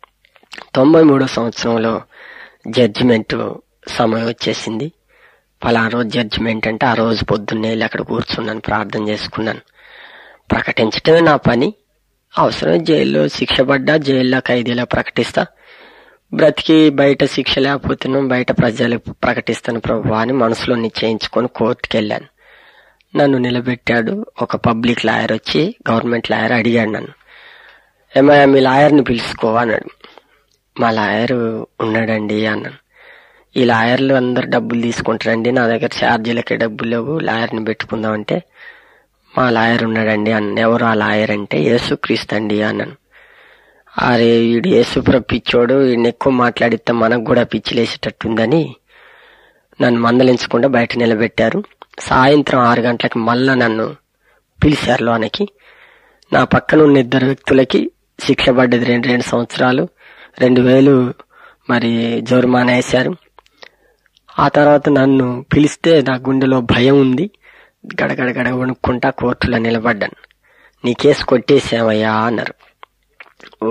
తొంభై మూడో సంవత్సరంలో జడ్జిమెంట్ సమయం వచ్చేసింది పలానా రోజు జడ్జిమెంట్ అంటే ఆ రోజు పొద్దున్నే వెళ్ళి అక్కడ కూర్చున్నాను ప్రార్థన చేసుకున్నాను ప్రకటించటమే నా పని అవసరం జైల్లో శిక్ష పడ్డా జైల్లో ఖైదీలా ప్రకటిస్తా బ్రతికి బయట శిక్ష లేకపోతున్నాం బయట ప్రజలకు ప్రకటిస్తాను ప్రభు అని మనసులో నిశ్చయించుకొని కోర్టుకి వెళ్ళాను నన్ను నిలబెట్టాడు ఒక పబ్లిక్ లాయర్ వచ్చి గవర్నమెంట్ లాయర్ అడిగాడు నన్ను ఏమయ్యా మీ లాయర్ని పిలుచుకో అన్నాడు మా లాయర్ ఉన్నాడండి అన్నాను ఈ లాయర్లు అందరు డబ్బులు తీసుకుంటారండి నా దగ్గర ఛార్జీలకి డబ్బులు లేవు లాయర్ని పెట్టుకుందామంటే మా లాయర్ ఉన్నాడండి అన్న ఎవరు ఆ లాయర్ అంటే యేసుక్రీస్తు అండి అన్నాను అరే వీడు యేసు పిచ్చోడు వీడిని ఎక్కువ మాట్లాడితే మనకు కూడా పిచ్చిలేసేటట్టుందని నన్ను మందలించకుండా బయట నిలబెట్టారు సాయంత్రం ఆరు గంటలకు మళ్ళా నన్ను పిలిచారు లోనికి నా పక్కన ఉన్న ఇద్దరు వ్యక్తులకి శిక్ష పడ్డది రెండు రెండు సంవత్సరాలు రెండు వేలు మరి జోరుమాన వేశారు ఆ తర్వాత నన్ను పిలిస్తే నా గుండెలో భయం ఉంది గడగడ గడ వణుక్కుంటా కోర్టులో నిలబడ్డాను నీ కేసు కొట్టేసామయ్యా అన్నారు ఓ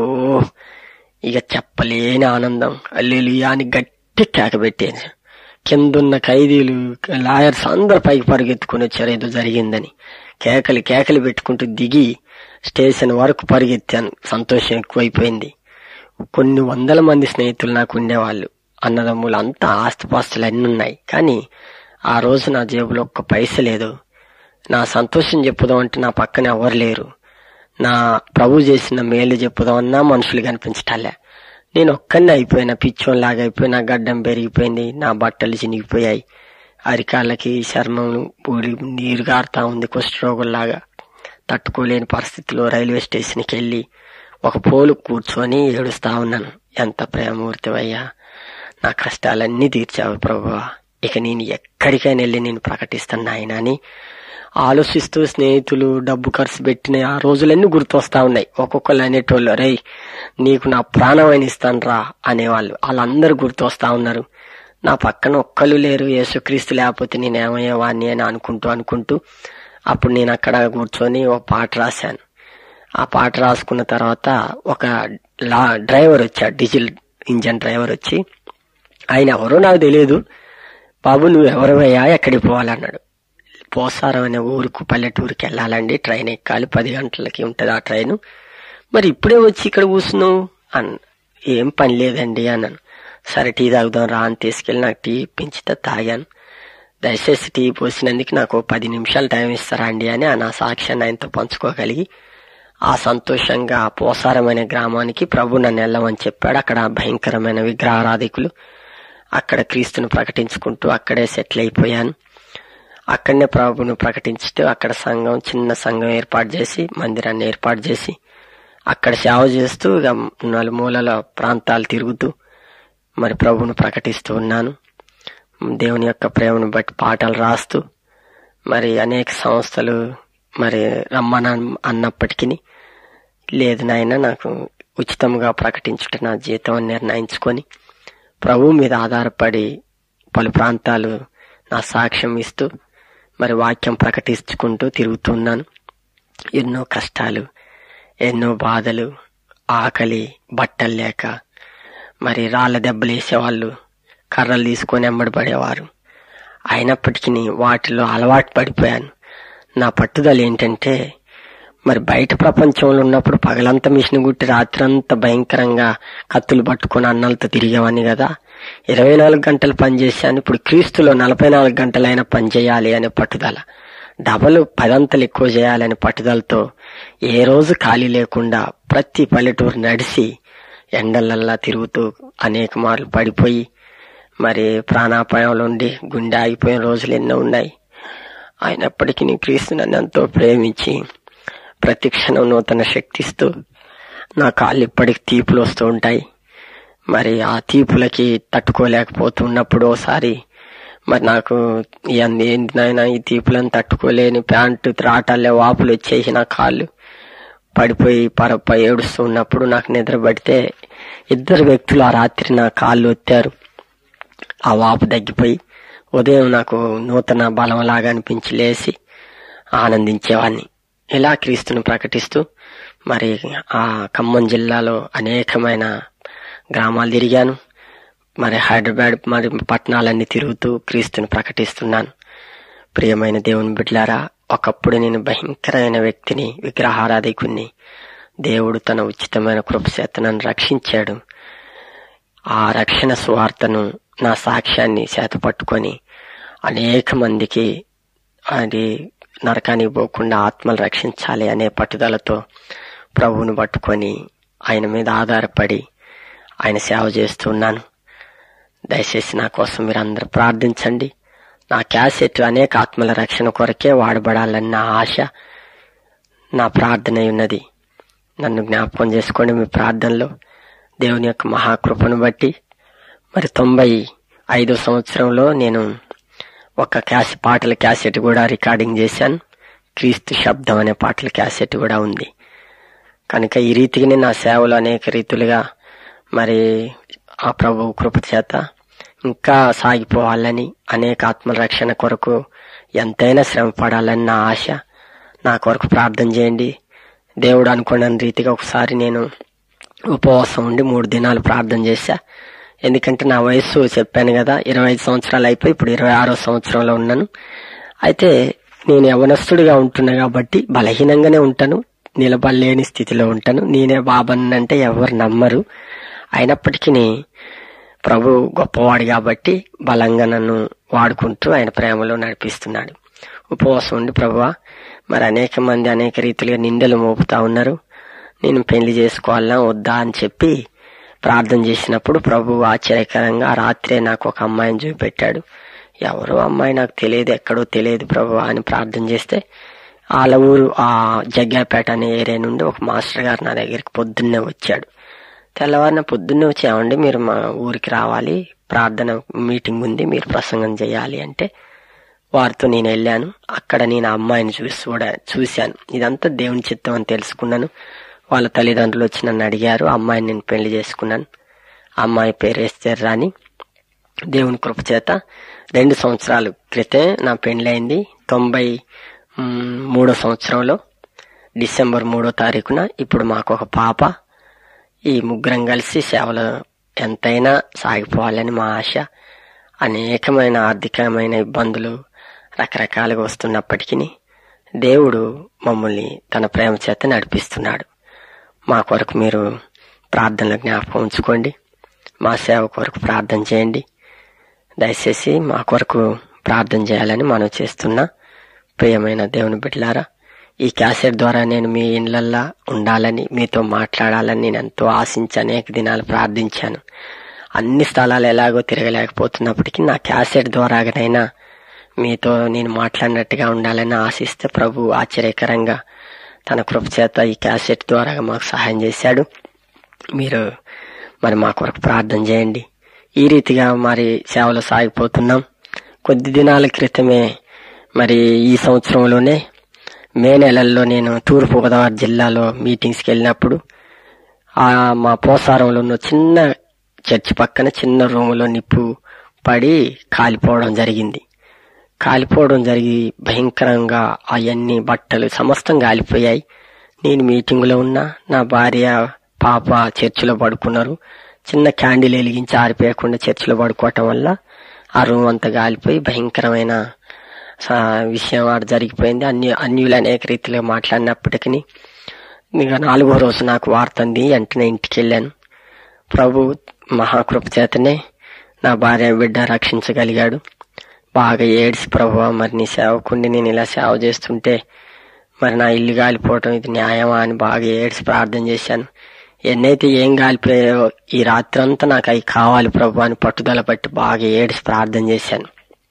ఇక చెప్పలేని ఆనందం అల్లెలుయా అని గట్టి కేక పెట్టేది కిందున్న ఖైదీలు లాయర్స్ అందరు పైకి పరిగెత్తుకుని వచ్చారు ఏదో జరిగిందని కేకలు కేకలు పెట్టుకుంటూ దిగి స్టేషన్ వరకు పరిగెత్తాను సంతోషం ఎక్కువైపోయింది కొన్ని వందల మంది స్నేహితులు నాకు ఉండేవాళ్ళు అన్నదమ్ములు అంతా ఆస్తిపాస్తులు అన్నీ ఉన్నాయి కానీ ఆ రోజు నా జేబులో ఒక్క పైస లేదు నా సంతోషం చెప్పుదాం అంటే నా పక్కన ఎవరు లేరు నా ప్రభు చేసిన మేలు చెప్పుదామన్నా మనుషులు కనిపించటాలే నేను ఒక్కనే అయిపోయిన పిచ్చోన్లాగా అయిపోయి నా గడ్డం పెరిగిపోయింది నా బట్టలు చినిగిపోయాయి అరికాళ్ళకి చర్మం పూడి నీరు గారుతా ఉంది కుష్ఠరోగుల్లాగా తట్టుకోలేని పరిస్థితిలో రైల్వే స్టేషన్కి వెళ్ళి ఒక పోలు కూర్చొని ఏడుస్తా ఉన్నాను ఎంత ప్రేమమూర్తివయ్యా నా కష్టాలన్నీ తీర్చావు ప్రభువా ఇక నేను ఎక్కడికైనా వెళ్ళి నేను ప్రకటిస్తాను నాయన అని ఆలోచిస్తూ స్నేహితులు డబ్బు ఖర్చు పెట్టిన ఆ రోజులన్నీ గుర్తొస్తా ఉన్నాయి ఒక్కొక్కరు అనేటోళ్ళు రే నీకు నా ప్రాణమైన ఇస్తాను రా అనేవాళ్ళు వాళ్ళందరూ గుర్తొస్తా ఉన్నారు నా పక్కన ఒక్కళ్ళు లేరు యేసుక్రీస్తు లేకపోతే నేను ఏమయ్యేవాడిని అని అనుకుంటూ అనుకుంటూ అప్పుడు నేను అక్కడ కూర్చొని ఒక పాట రాశాను ఆ పాట రాసుకున్న తర్వాత ఒక లా డ్రైవర్ వచ్చాడు డీజిల్ ఇంజన్ డ్రైవర్ వచ్చి ఆయన ఎవరో నాకు తెలియదు బాబు నువ్వు ఎవరివయ్యా ఎక్కడికి పోవాలన్నాడు పోసారం అనే ఊరుకు పల్లెటూరుకి వెళ్ళాలండి ట్రైన్ ఎక్కాలి పది గంటలకి ఉంటుంది ఆ ట్రైన్ మరి ఇప్పుడే వచ్చి ఇక్కడ కూర్చున్నావు అన్న ఏం పని లేదండి అన్నాను సరే టీ తాగుదాం రా అని తీసుకెళ్ళి నాకు టీ పెంచితే తాగాను దయచేసి టీ పోసినందుకు నాకు పది నిమిషాలు టైం ఇస్తారా అండి అని నా సాక్ష్యాన్ని ఆయనతో పంచుకోగలిగి ఆ సంతోషంగా పోసారమైన గ్రామానికి ప్రభు నన్ను వెళ్ళమని చెప్పాడు అక్కడ భయంకరమైన విగ్రహారాధికులు అక్కడ క్రీస్తును ప్రకటించుకుంటూ అక్కడే సెటిల్ అయిపోయాను అక్కడనే ప్రభువును ప్రకటించుతూ అక్కడ సంఘం చిన్న సంఘం ఏర్పాటు చేసి మందిరాన్ని ఏర్పాటు చేసి అక్కడ సేవ చేస్తూ ఇక నలుమూలల ప్రాంతాలు తిరుగుతూ మరి ప్రభువును ప్రకటిస్తూ ఉన్నాను దేవుని యొక్క ప్రేమను బట్టి పాటలు రాస్తూ మరి అనేక సంస్థలు మరి రమ్మన అన్నప్పటికీ లేదు నాయన నాకు ఉచితంగా ప్రకటించుట నా జీతం అని నిర్ణయించుకొని ప్రభు మీద ఆధారపడి పలు ప్రాంతాలు నా సాక్ష్యం ఇస్తూ మరి వాక్యం ప్రకటించుకుంటూ తిరుగుతున్నాను ఎన్నో కష్టాలు ఎన్నో బాధలు ఆకలి బట్టలు లేక మరి రాళ్ళ దెబ్బలు వేసేవాళ్ళు కర్రలు తీసుకొని ఎమ్మడిపడేవారు అయినప్పటికీ వాటిలో అలవాటు పడిపోయాను నా పట్టుదల ఏంటంటే మరి బయట ప్రపంచంలో ఉన్నప్పుడు పగలంతా మిషన్ గుట్టి రాత్రంతా భయంకరంగా కత్తులు పట్టుకుని అన్నలతో తిరిగేవాడిని కదా ఇరవై నాలుగు గంటలు పనిచేశాను ఇప్పుడు క్రీస్తులో నలభై నాలుగు గంటలైనా పని చేయాలి అనే పట్టుదల డబలు పదంతలు ఎక్కువ చేయాలనే పట్టుదలతో ఏ రోజు ఖాళీ లేకుండా ప్రతి పల్లెటూరు నడిచి ఎండలల్లా తిరుగుతూ అనేక మార్లు పడిపోయి మరి ప్రాణాపాయంలో ఉండి గుండె ఆగిపోయిన రోజులు ఎన్నో ఉన్నాయి అయినప్పటికీ నీ క్రీస్తు నన్ను ఎంతో ప్రేమించి ప్రతి క్షణం నూతన శక్తిస్తూ నా కాళ్ళు ఇప్పటికి తీపులు వస్తూ ఉంటాయి మరి ఆ తీపులకి తట్టుకోలేకపోతున్నప్పుడు ఒకసారి మరి నాకు ఇవన్నీ ఏంటి నాయన ఈ తీపులను తట్టుకోలేని ప్యాంటు త్రాటాలే వాపులు వచ్చేసి నా కాళ్ళు పడిపోయి పరపై ఏడుస్తూ ఉన్నప్పుడు నాకు నిద్ర పడితే ఇద్దరు వ్యక్తులు ఆ రాత్రి నా కాళ్ళు ఒత్తారు ఆ వాపు తగ్గిపోయి ఉదయం నాకు నూతన బలం లాగా అనిపించి లేచి ఆనందించేవాడిని ఇలా క్రీస్తును ప్రకటిస్తూ మరి ఆ ఖమ్మం జిల్లాలో అనేకమైన గ్రామాలు తిరిగాను మరి హైదరాబాద్ మరి పట్టణాలన్నీ తిరుగుతూ క్రీస్తుని ప్రకటిస్తున్నాను ప్రియమైన దేవుని బిడ్లారా ఒకప్పుడు నేను భయంకరమైన వ్యక్తిని విగ్రహారాధికుణ్ణి దేవుడు తన ఉచితమైన కృపచేత నన్ను రక్షించాడు ఆ రక్షణ సువార్తను నా సాక్ష్యాన్ని చేత పట్టుకొని అనేక మందికి అది నరకానికి పోకుండా ఆత్మలు రక్షించాలి అనే పట్టుదలతో ప్రభువుని పట్టుకొని ఆయన మీద ఆధారపడి ఆయన సేవ చేస్తున్నాను దయచేసి నా కోసం మీరు అందరూ ప్రార్థించండి నా క్యాసెట్ అనేక ఆత్మల రక్షణ కొరకే వాడబడాలన్న ఆశ నా ప్రార్థన అయి ఉన్నది నన్ను జ్ఞాపకం చేసుకోండి మీ ప్రార్థనలో దేవుని యొక్క మహాకృపను బట్టి మరి తొంభై ఐదో సంవత్సరంలో నేను ఒక క్యాస్ పాటల క్యాసెట్ కూడా రికార్డింగ్ చేశాను క్రీస్తు శబ్దం అనే పాటల క్యాసెట్ కూడా ఉంది కనుక ఈ రీతిగానే నా సేవలు అనేక రీతులుగా మరి ఆ ప్రభు కృప చేత ఇంకా సాగిపోవాలని అనేక ఆత్మల రక్షణ కొరకు ఎంతైనా శ్రమ పడాలని నా ఆశ నా కొరకు ప్రార్థన చేయండి దేవుడు అనుకున్న రీతిగా ఒకసారి నేను ఉపవాసం ఉండి మూడు దినాలు ప్రార్థన చేశా ఎందుకంటే నా వయస్సు చెప్పాను కదా ఇరవై ఐదు సంవత్సరాలు అయిపోయి ఇప్పుడు ఇరవై ఆరో సంవత్సరంలో ఉన్నాను అయితే నేను యవనస్తుడిగా ఉంటున్నా కాబట్టి బలహీనంగానే ఉంటాను నిలబడలేని స్థితిలో ఉంటాను నేనే బాబన్నంటే ఎవరు నమ్మరు అయినప్పటికీ ప్రభు గొప్పవాడు కాబట్టి బలంగా నన్ను వాడుకుంటూ ఆయన ప్రేమలో నడిపిస్తున్నాడు ఉపవాసం ఉండి ప్రభువా మరి అనేక మంది అనేక రీతిలుగా నిందలు మోపుతా ఉన్నారు నేను పెళ్లి చేసుకోవాలా వద్దా అని చెప్పి ప్రార్థన చేసినప్పుడు ప్రభు ఆశ్చర్యకరంగా ఆ రాత్రే నాకు ఒక అమ్మాయిని చూపెట్టాడు ఎవరో అమ్మాయి నాకు తెలియదు ఎక్కడో తెలియదు ప్రభు అని ప్రార్థన చేస్తే వాళ్ళ ఊరు ఆ జగ్గాపేట అనే ఏరియా నుండి ఒక మాస్టర్ గారు నా దగ్గరికి పొద్దున్నే వచ్చాడు తెల్లవారిన పొద్దున్నే వచ్చి ఏమండి మీరు మా ఊరికి రావాలి ప్రార్థన మీటింగ్ ఉంది మీరు ప్రసంగం చేయాలి అంటే వారితో నేను వెళ్ళాను అక్కడ నేను ఆ అమ్మాయిని చూసి చూడ చూశాను ఇదంతా దేవుని చిత్తం అని తెలుసుకున్నాను వాళ్ళ తల్లిదండ్రులు వచ్చి నన్ను అడిగారు ఆ అమ్మాయిని నేను పెళ్లి చేసుకున్నాను ఆ అమ్మాయి పేరు ఎస్తేర్ రాని దేవుని కృప చేత రెండు సంవత్సరాల క్రితం నా పెళ్లి అయింది తొంభై మ్, మూడో సంవత్సరంలో డిసెంబర్ మూడో తారీఖున ఇప్పుడు మాకు ఒక పాప ఈ ముగ్గురం కలిసి సేవలు ఎంతైనా సాగిపోవాలని మా ఆశ అనేకమైన ఆర్థికమైన ఇబ్బందులు రకరకాలుగా వస్తున్నప్పటికీ దేవుడు మమ్మల్ని తన ప్రేమ చేత నడిపిస్తున్నాడు మా కొరకు మీరు ప్రార్థనలు జ్ఞాపకం ఉంచుకోండి మా సేవ కొరకు ప్రార్థన చేయండి దయచేసి మా కొరకు ప్రార్థన చేయాలని మనం చేస్తున్నా ప్రియమైన దేవుని బిడ్డలారా ఈ క్యాసెట్ ద్వారా నేను మీ ఇళ్లల్లా ఉండాలని మీతో మాట్లాడాలని నేను ఎంతో ఆశించి అనేక దినాలు ప్రార్థించాను అన్ని స్థలాలు ఎలాగో తిరగలేకపోతున్నప్పటికీ నా క్యాసెట్ ద్వారాగానైనా మీతో నేను మాట్లాడినట్టుగా ఉండాలని ఆశిస్తే ప్రభు ఆశ్చర్యకరంగా తన కృప చేత ఈ క్యాసెట్ ద్వారా మాకు సహాయం చేశాడు మీరు మరి మా కొరకు ప్రార్థన చేయండి ఈ రీతిగా మరి సేవలు సాగిపోతున్నాం కొద్ది దినాల క్రితమే మరి ఈ సంవత్సరంలోనే మే నెలల్లో నేను తూర్పు గోదావరి జిల్లాలో మీటింగ్స్కి వెళ్ళినప్పుడు ఆ మా పోసారంలో ఉన్న చిన్న చర్చి పక్కన చిన్న రూములో నిప్పు పడి కాలిపోవడం జరిగింది కాలిపోవడం జరిగి భయంకరంగా అవన్నీ బట్టలు సమస్తం కాలిపోయాయి నేను మీటింగ్లో ఉన్నా నా భార్య పాప చర్చిలో పడుకున్నారు చిన్న క్యాండిల్ వెలిగించి ఆరిపోయకుండా చర్చిలో పడుకోవటం వల్ల ఆ రూమ్ అంతా కాలిపోయి భయంకరమైన స- విషయం ఆడ జరిగిపోయింది అన్ని అన్యులు అనేక రీతిలో మాట్లాడినప్పటికీ ఇక నాలుగో రోజు నాకు వార్త అంది వెంటనే ఇంటికి వెళ్ళాను ప్రభు మహాకృప చేతనే నా భార్య బిడ్డ రక్షించగలిగాడు బాగా ఏడ్చి ప్రభు మరి నీ సేవకుండి నేను ఇలా సేవ చేస్తుంటే మరి నా ఇల్లు కాలిపోవటం ఇది న్యాయమా అని బాగా ఏడ్చి ప్రార్థన చేశాను ఎన్నైతే ఏం కాలిపోయాయో ఈ రాత్రంతా నాకు అవి కావాలి ప్రభు అని పట్టుదల పట్టి బాగా ఏడ్చి ప్రార్థన చేశాను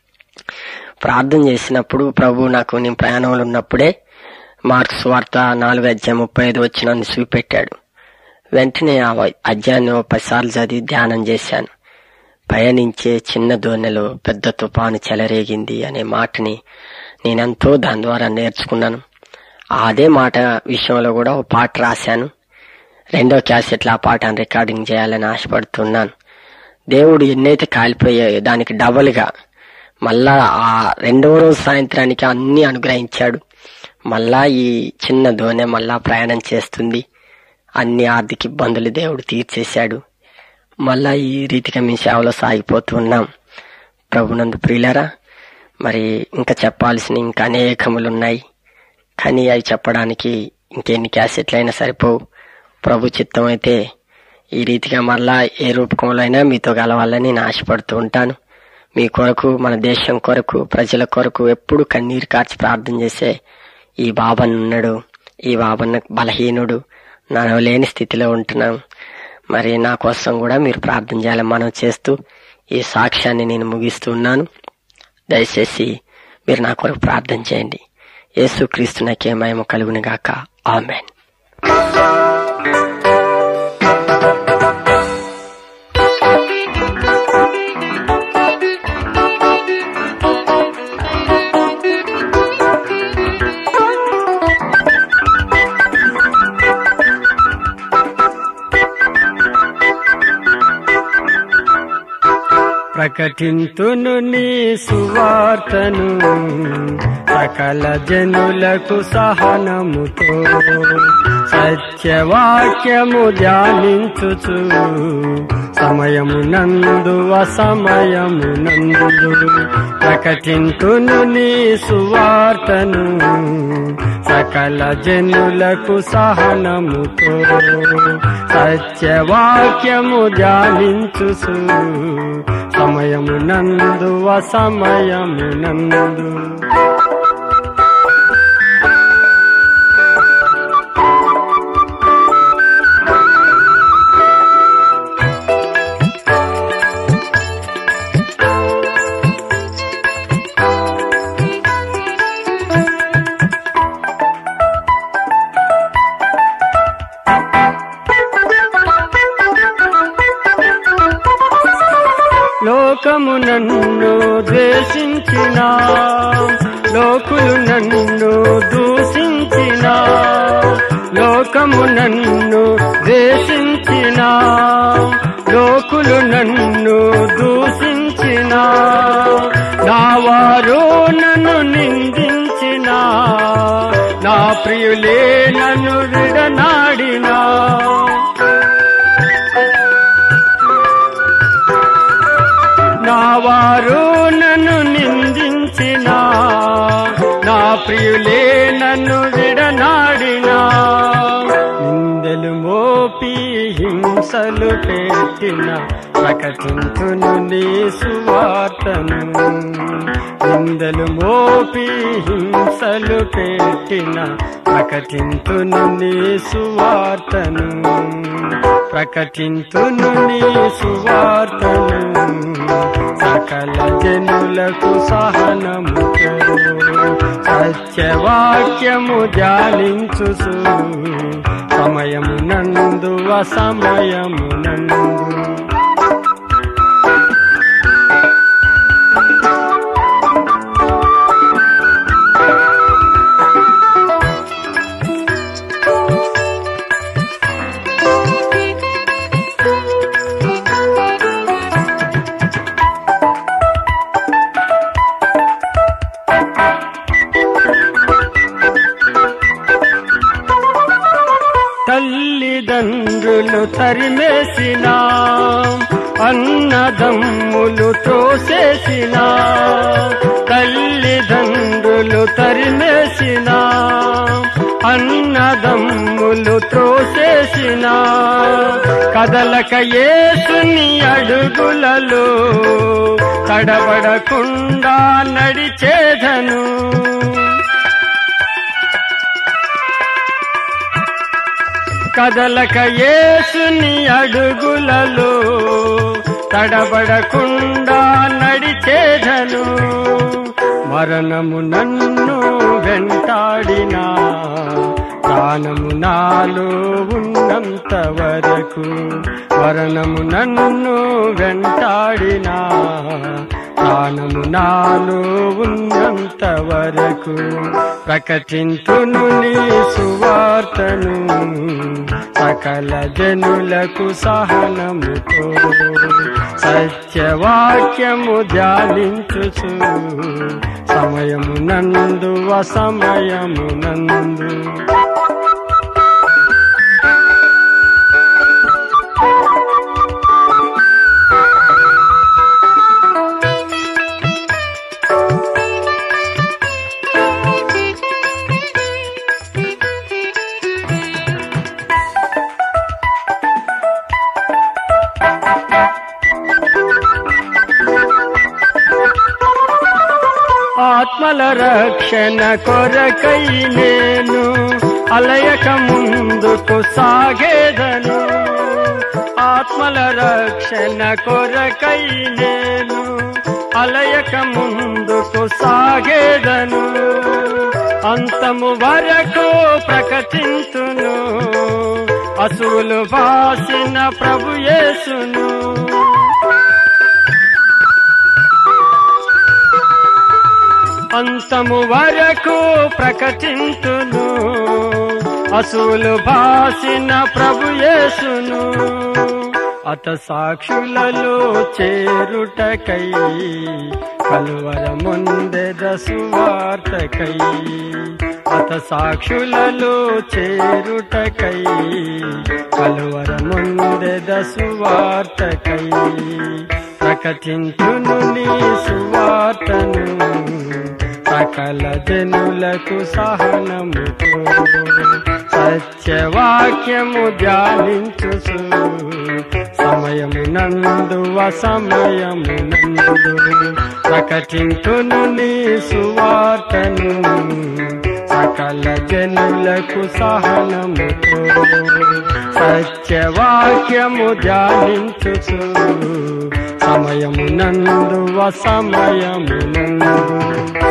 ప్రార్థన చేసినప్పుడు ప్రభు నాకు నేను ప్రయాణంలో ఉన్నప్పుడే మార్క్స్ వార్త నాలుగు అధ్యాయం ముప్పై ఐదు వచ్చిన చూపెట్టాడు వెంటనే ఆ అధ్యాయాన్ని ఓ పదిసార్లు చదివి ధ్యానం చేశాను పయనించే చిన్న దోణిలో పెద్ద తుఫాను చెలరేగింది అనే మాటని నేనెంతో దాని ద్వారా నేర్చుకున్నాను అదే మాట విషయంలో కూడా ఒక పాట రాశాను రెండో క్యాసెట్లో ఆ పాటను రికార్డింగ్ చేయాలని ఆశపడుతున్నాను దేవుడు ఎన్నైతే కాలిపోయాయో దానికి డబల్గా మళ్ళా ఆ రెండవ రోజు సాయంత్రానికి అన్ని అనుగ్రహించాడు మళ్ళా ఈ చిన్న దోణె మళ్ళా ప్రయాణం చేస్తుంది అన్ని ఆర్థిక ఇబ్బందులు దేవుడు తీర్చేశాడు మళ్ళా ఈ రీతిగా మీ సేవలో సాగిపోతున్నాం ప్రభునందు ప్రియులరా మరి ఇంకా చెప్పాల్సిన ఇంకా అనేకములు ఉన్నాయి కానీ అవి చెప్పడానికి ఇంకెన్ని క్యాసెట్లు అయినా సరిపోవు ప్రభు చిత్తం అయితే ఈ రీతిగా మళ్ళా ఏ రూపకంలో అయినా మీతో కలవాలని నేను ఆశపడుతూ ఉంటాను మీ కొరకు మన దేశం కొరకు ప్రజల కొరకు ఎప్పుడు కన్నీరు కార్చి ప్రార్థన చేసే ఈ బాబన్ ఉన్నాడు ఈ బాబన్న బలహీనుడు నడవలేని స్థితిలో ఉంటున్నాం మరి నా కోసం కూడా మీరు ప్రార్థన చేయాలని మనం చేస్తూ ఈ సాక్ష్యాన్ని నేను ముగిస్తున్నాను దయచేసి మీరు నా కొరకు ప్రార్థన చేయండి యేసు క్రీస్తు నాకే మహిమ కలుగును గాక ఆమెన్ ప్రకటింతును నీ సువార్తను సకల జనులకు సహనముతో సత్యవాక్యము ధ్యానించుచు సమయమునందు అసమయమునందు ప్రకటింతును నీ సువార్తను సకల జనులకు సహనముతో సత్యవాక్యము ధ్యానించుసు సమయమునందు అసమయమునందు లోకము నన్ను ద్వేషించిన లోకులు నన్ను దూషించిన లోకము నన్ను ద్వేషించిన లోకులు నన్ను దూషించిన నా వారు నన్ను నిందించిన నా ప్రియులే నన్ను విడనాడినా నా వారు నన్ను నిందించిన నా ప్రియులే నన్ను విడనాడిన నిందలు మోపి హింసలు పెట్టిన ప్రకటించును నీ సువార్తను నిందలు మోపి హింసలు పెట్టిన ప్రకటించును నీ సువార్తను ప్రకటించును నీ సువార్తను సకల జనులకు సహనముతో సత్యవాక్యము ధ్యానించు సమయము నందు అసమయము నందు తల్లిదండ్రులు తరిమేసిన అన్నదమ్ములు త్రోసేసిన తల్లిదండ్రులు తరిమేసిన అన్నదమ్ములు త్రోసేసిన కదలక యేసుని అడుగులలో తడబడకుండా నడిచేదను కదలక యేసుని అడుగులలో తడబడకుండా నడిచేదను మరణము నన్ను వెంటాడినా ప్రాణము నాలో ఉన్నంత వరకు మరణము నన్ను వెంటాడినా ప్రాణము నాలో ఉన్నంత వరకు ప్రకటించును నీ సువార్తను సకల జనులకు సహనముతో సత్యవాక్యము ధ్యానించుచు సమయము నందు అసమయము నందు ఆత్మల రక్షణ కొరకై నేను అలయక ముందుకు సాగేదను ఆత్మల రక్షణ కొరకై నేను అలయక ముందుకు సాగేదను అంతము వరకు ప్రకటించును అసువులు వాసిన ప్రభు యేసును అంతము వరకు ప్రకటింతును అసూలు భాసిన ప్రభు యేసును అత సాక్షులలో చేరుటకై కలువర ముందెద సువార్తకై అత సాక్షులలో చేరుటకై కలువర ముందెద సువార్తకై ప్రకటించును నీ సువార్తను సకల జనులకు సహనముతో సత్యవాక్యము ధ్యానించు సమయము నందు అసమయము నందు ప్రకటించును నీ సువార్తను సకల జనులకు సహనముతో సత్యవాక్యము ధ్యానించు సమయము నందు అసమయము నందు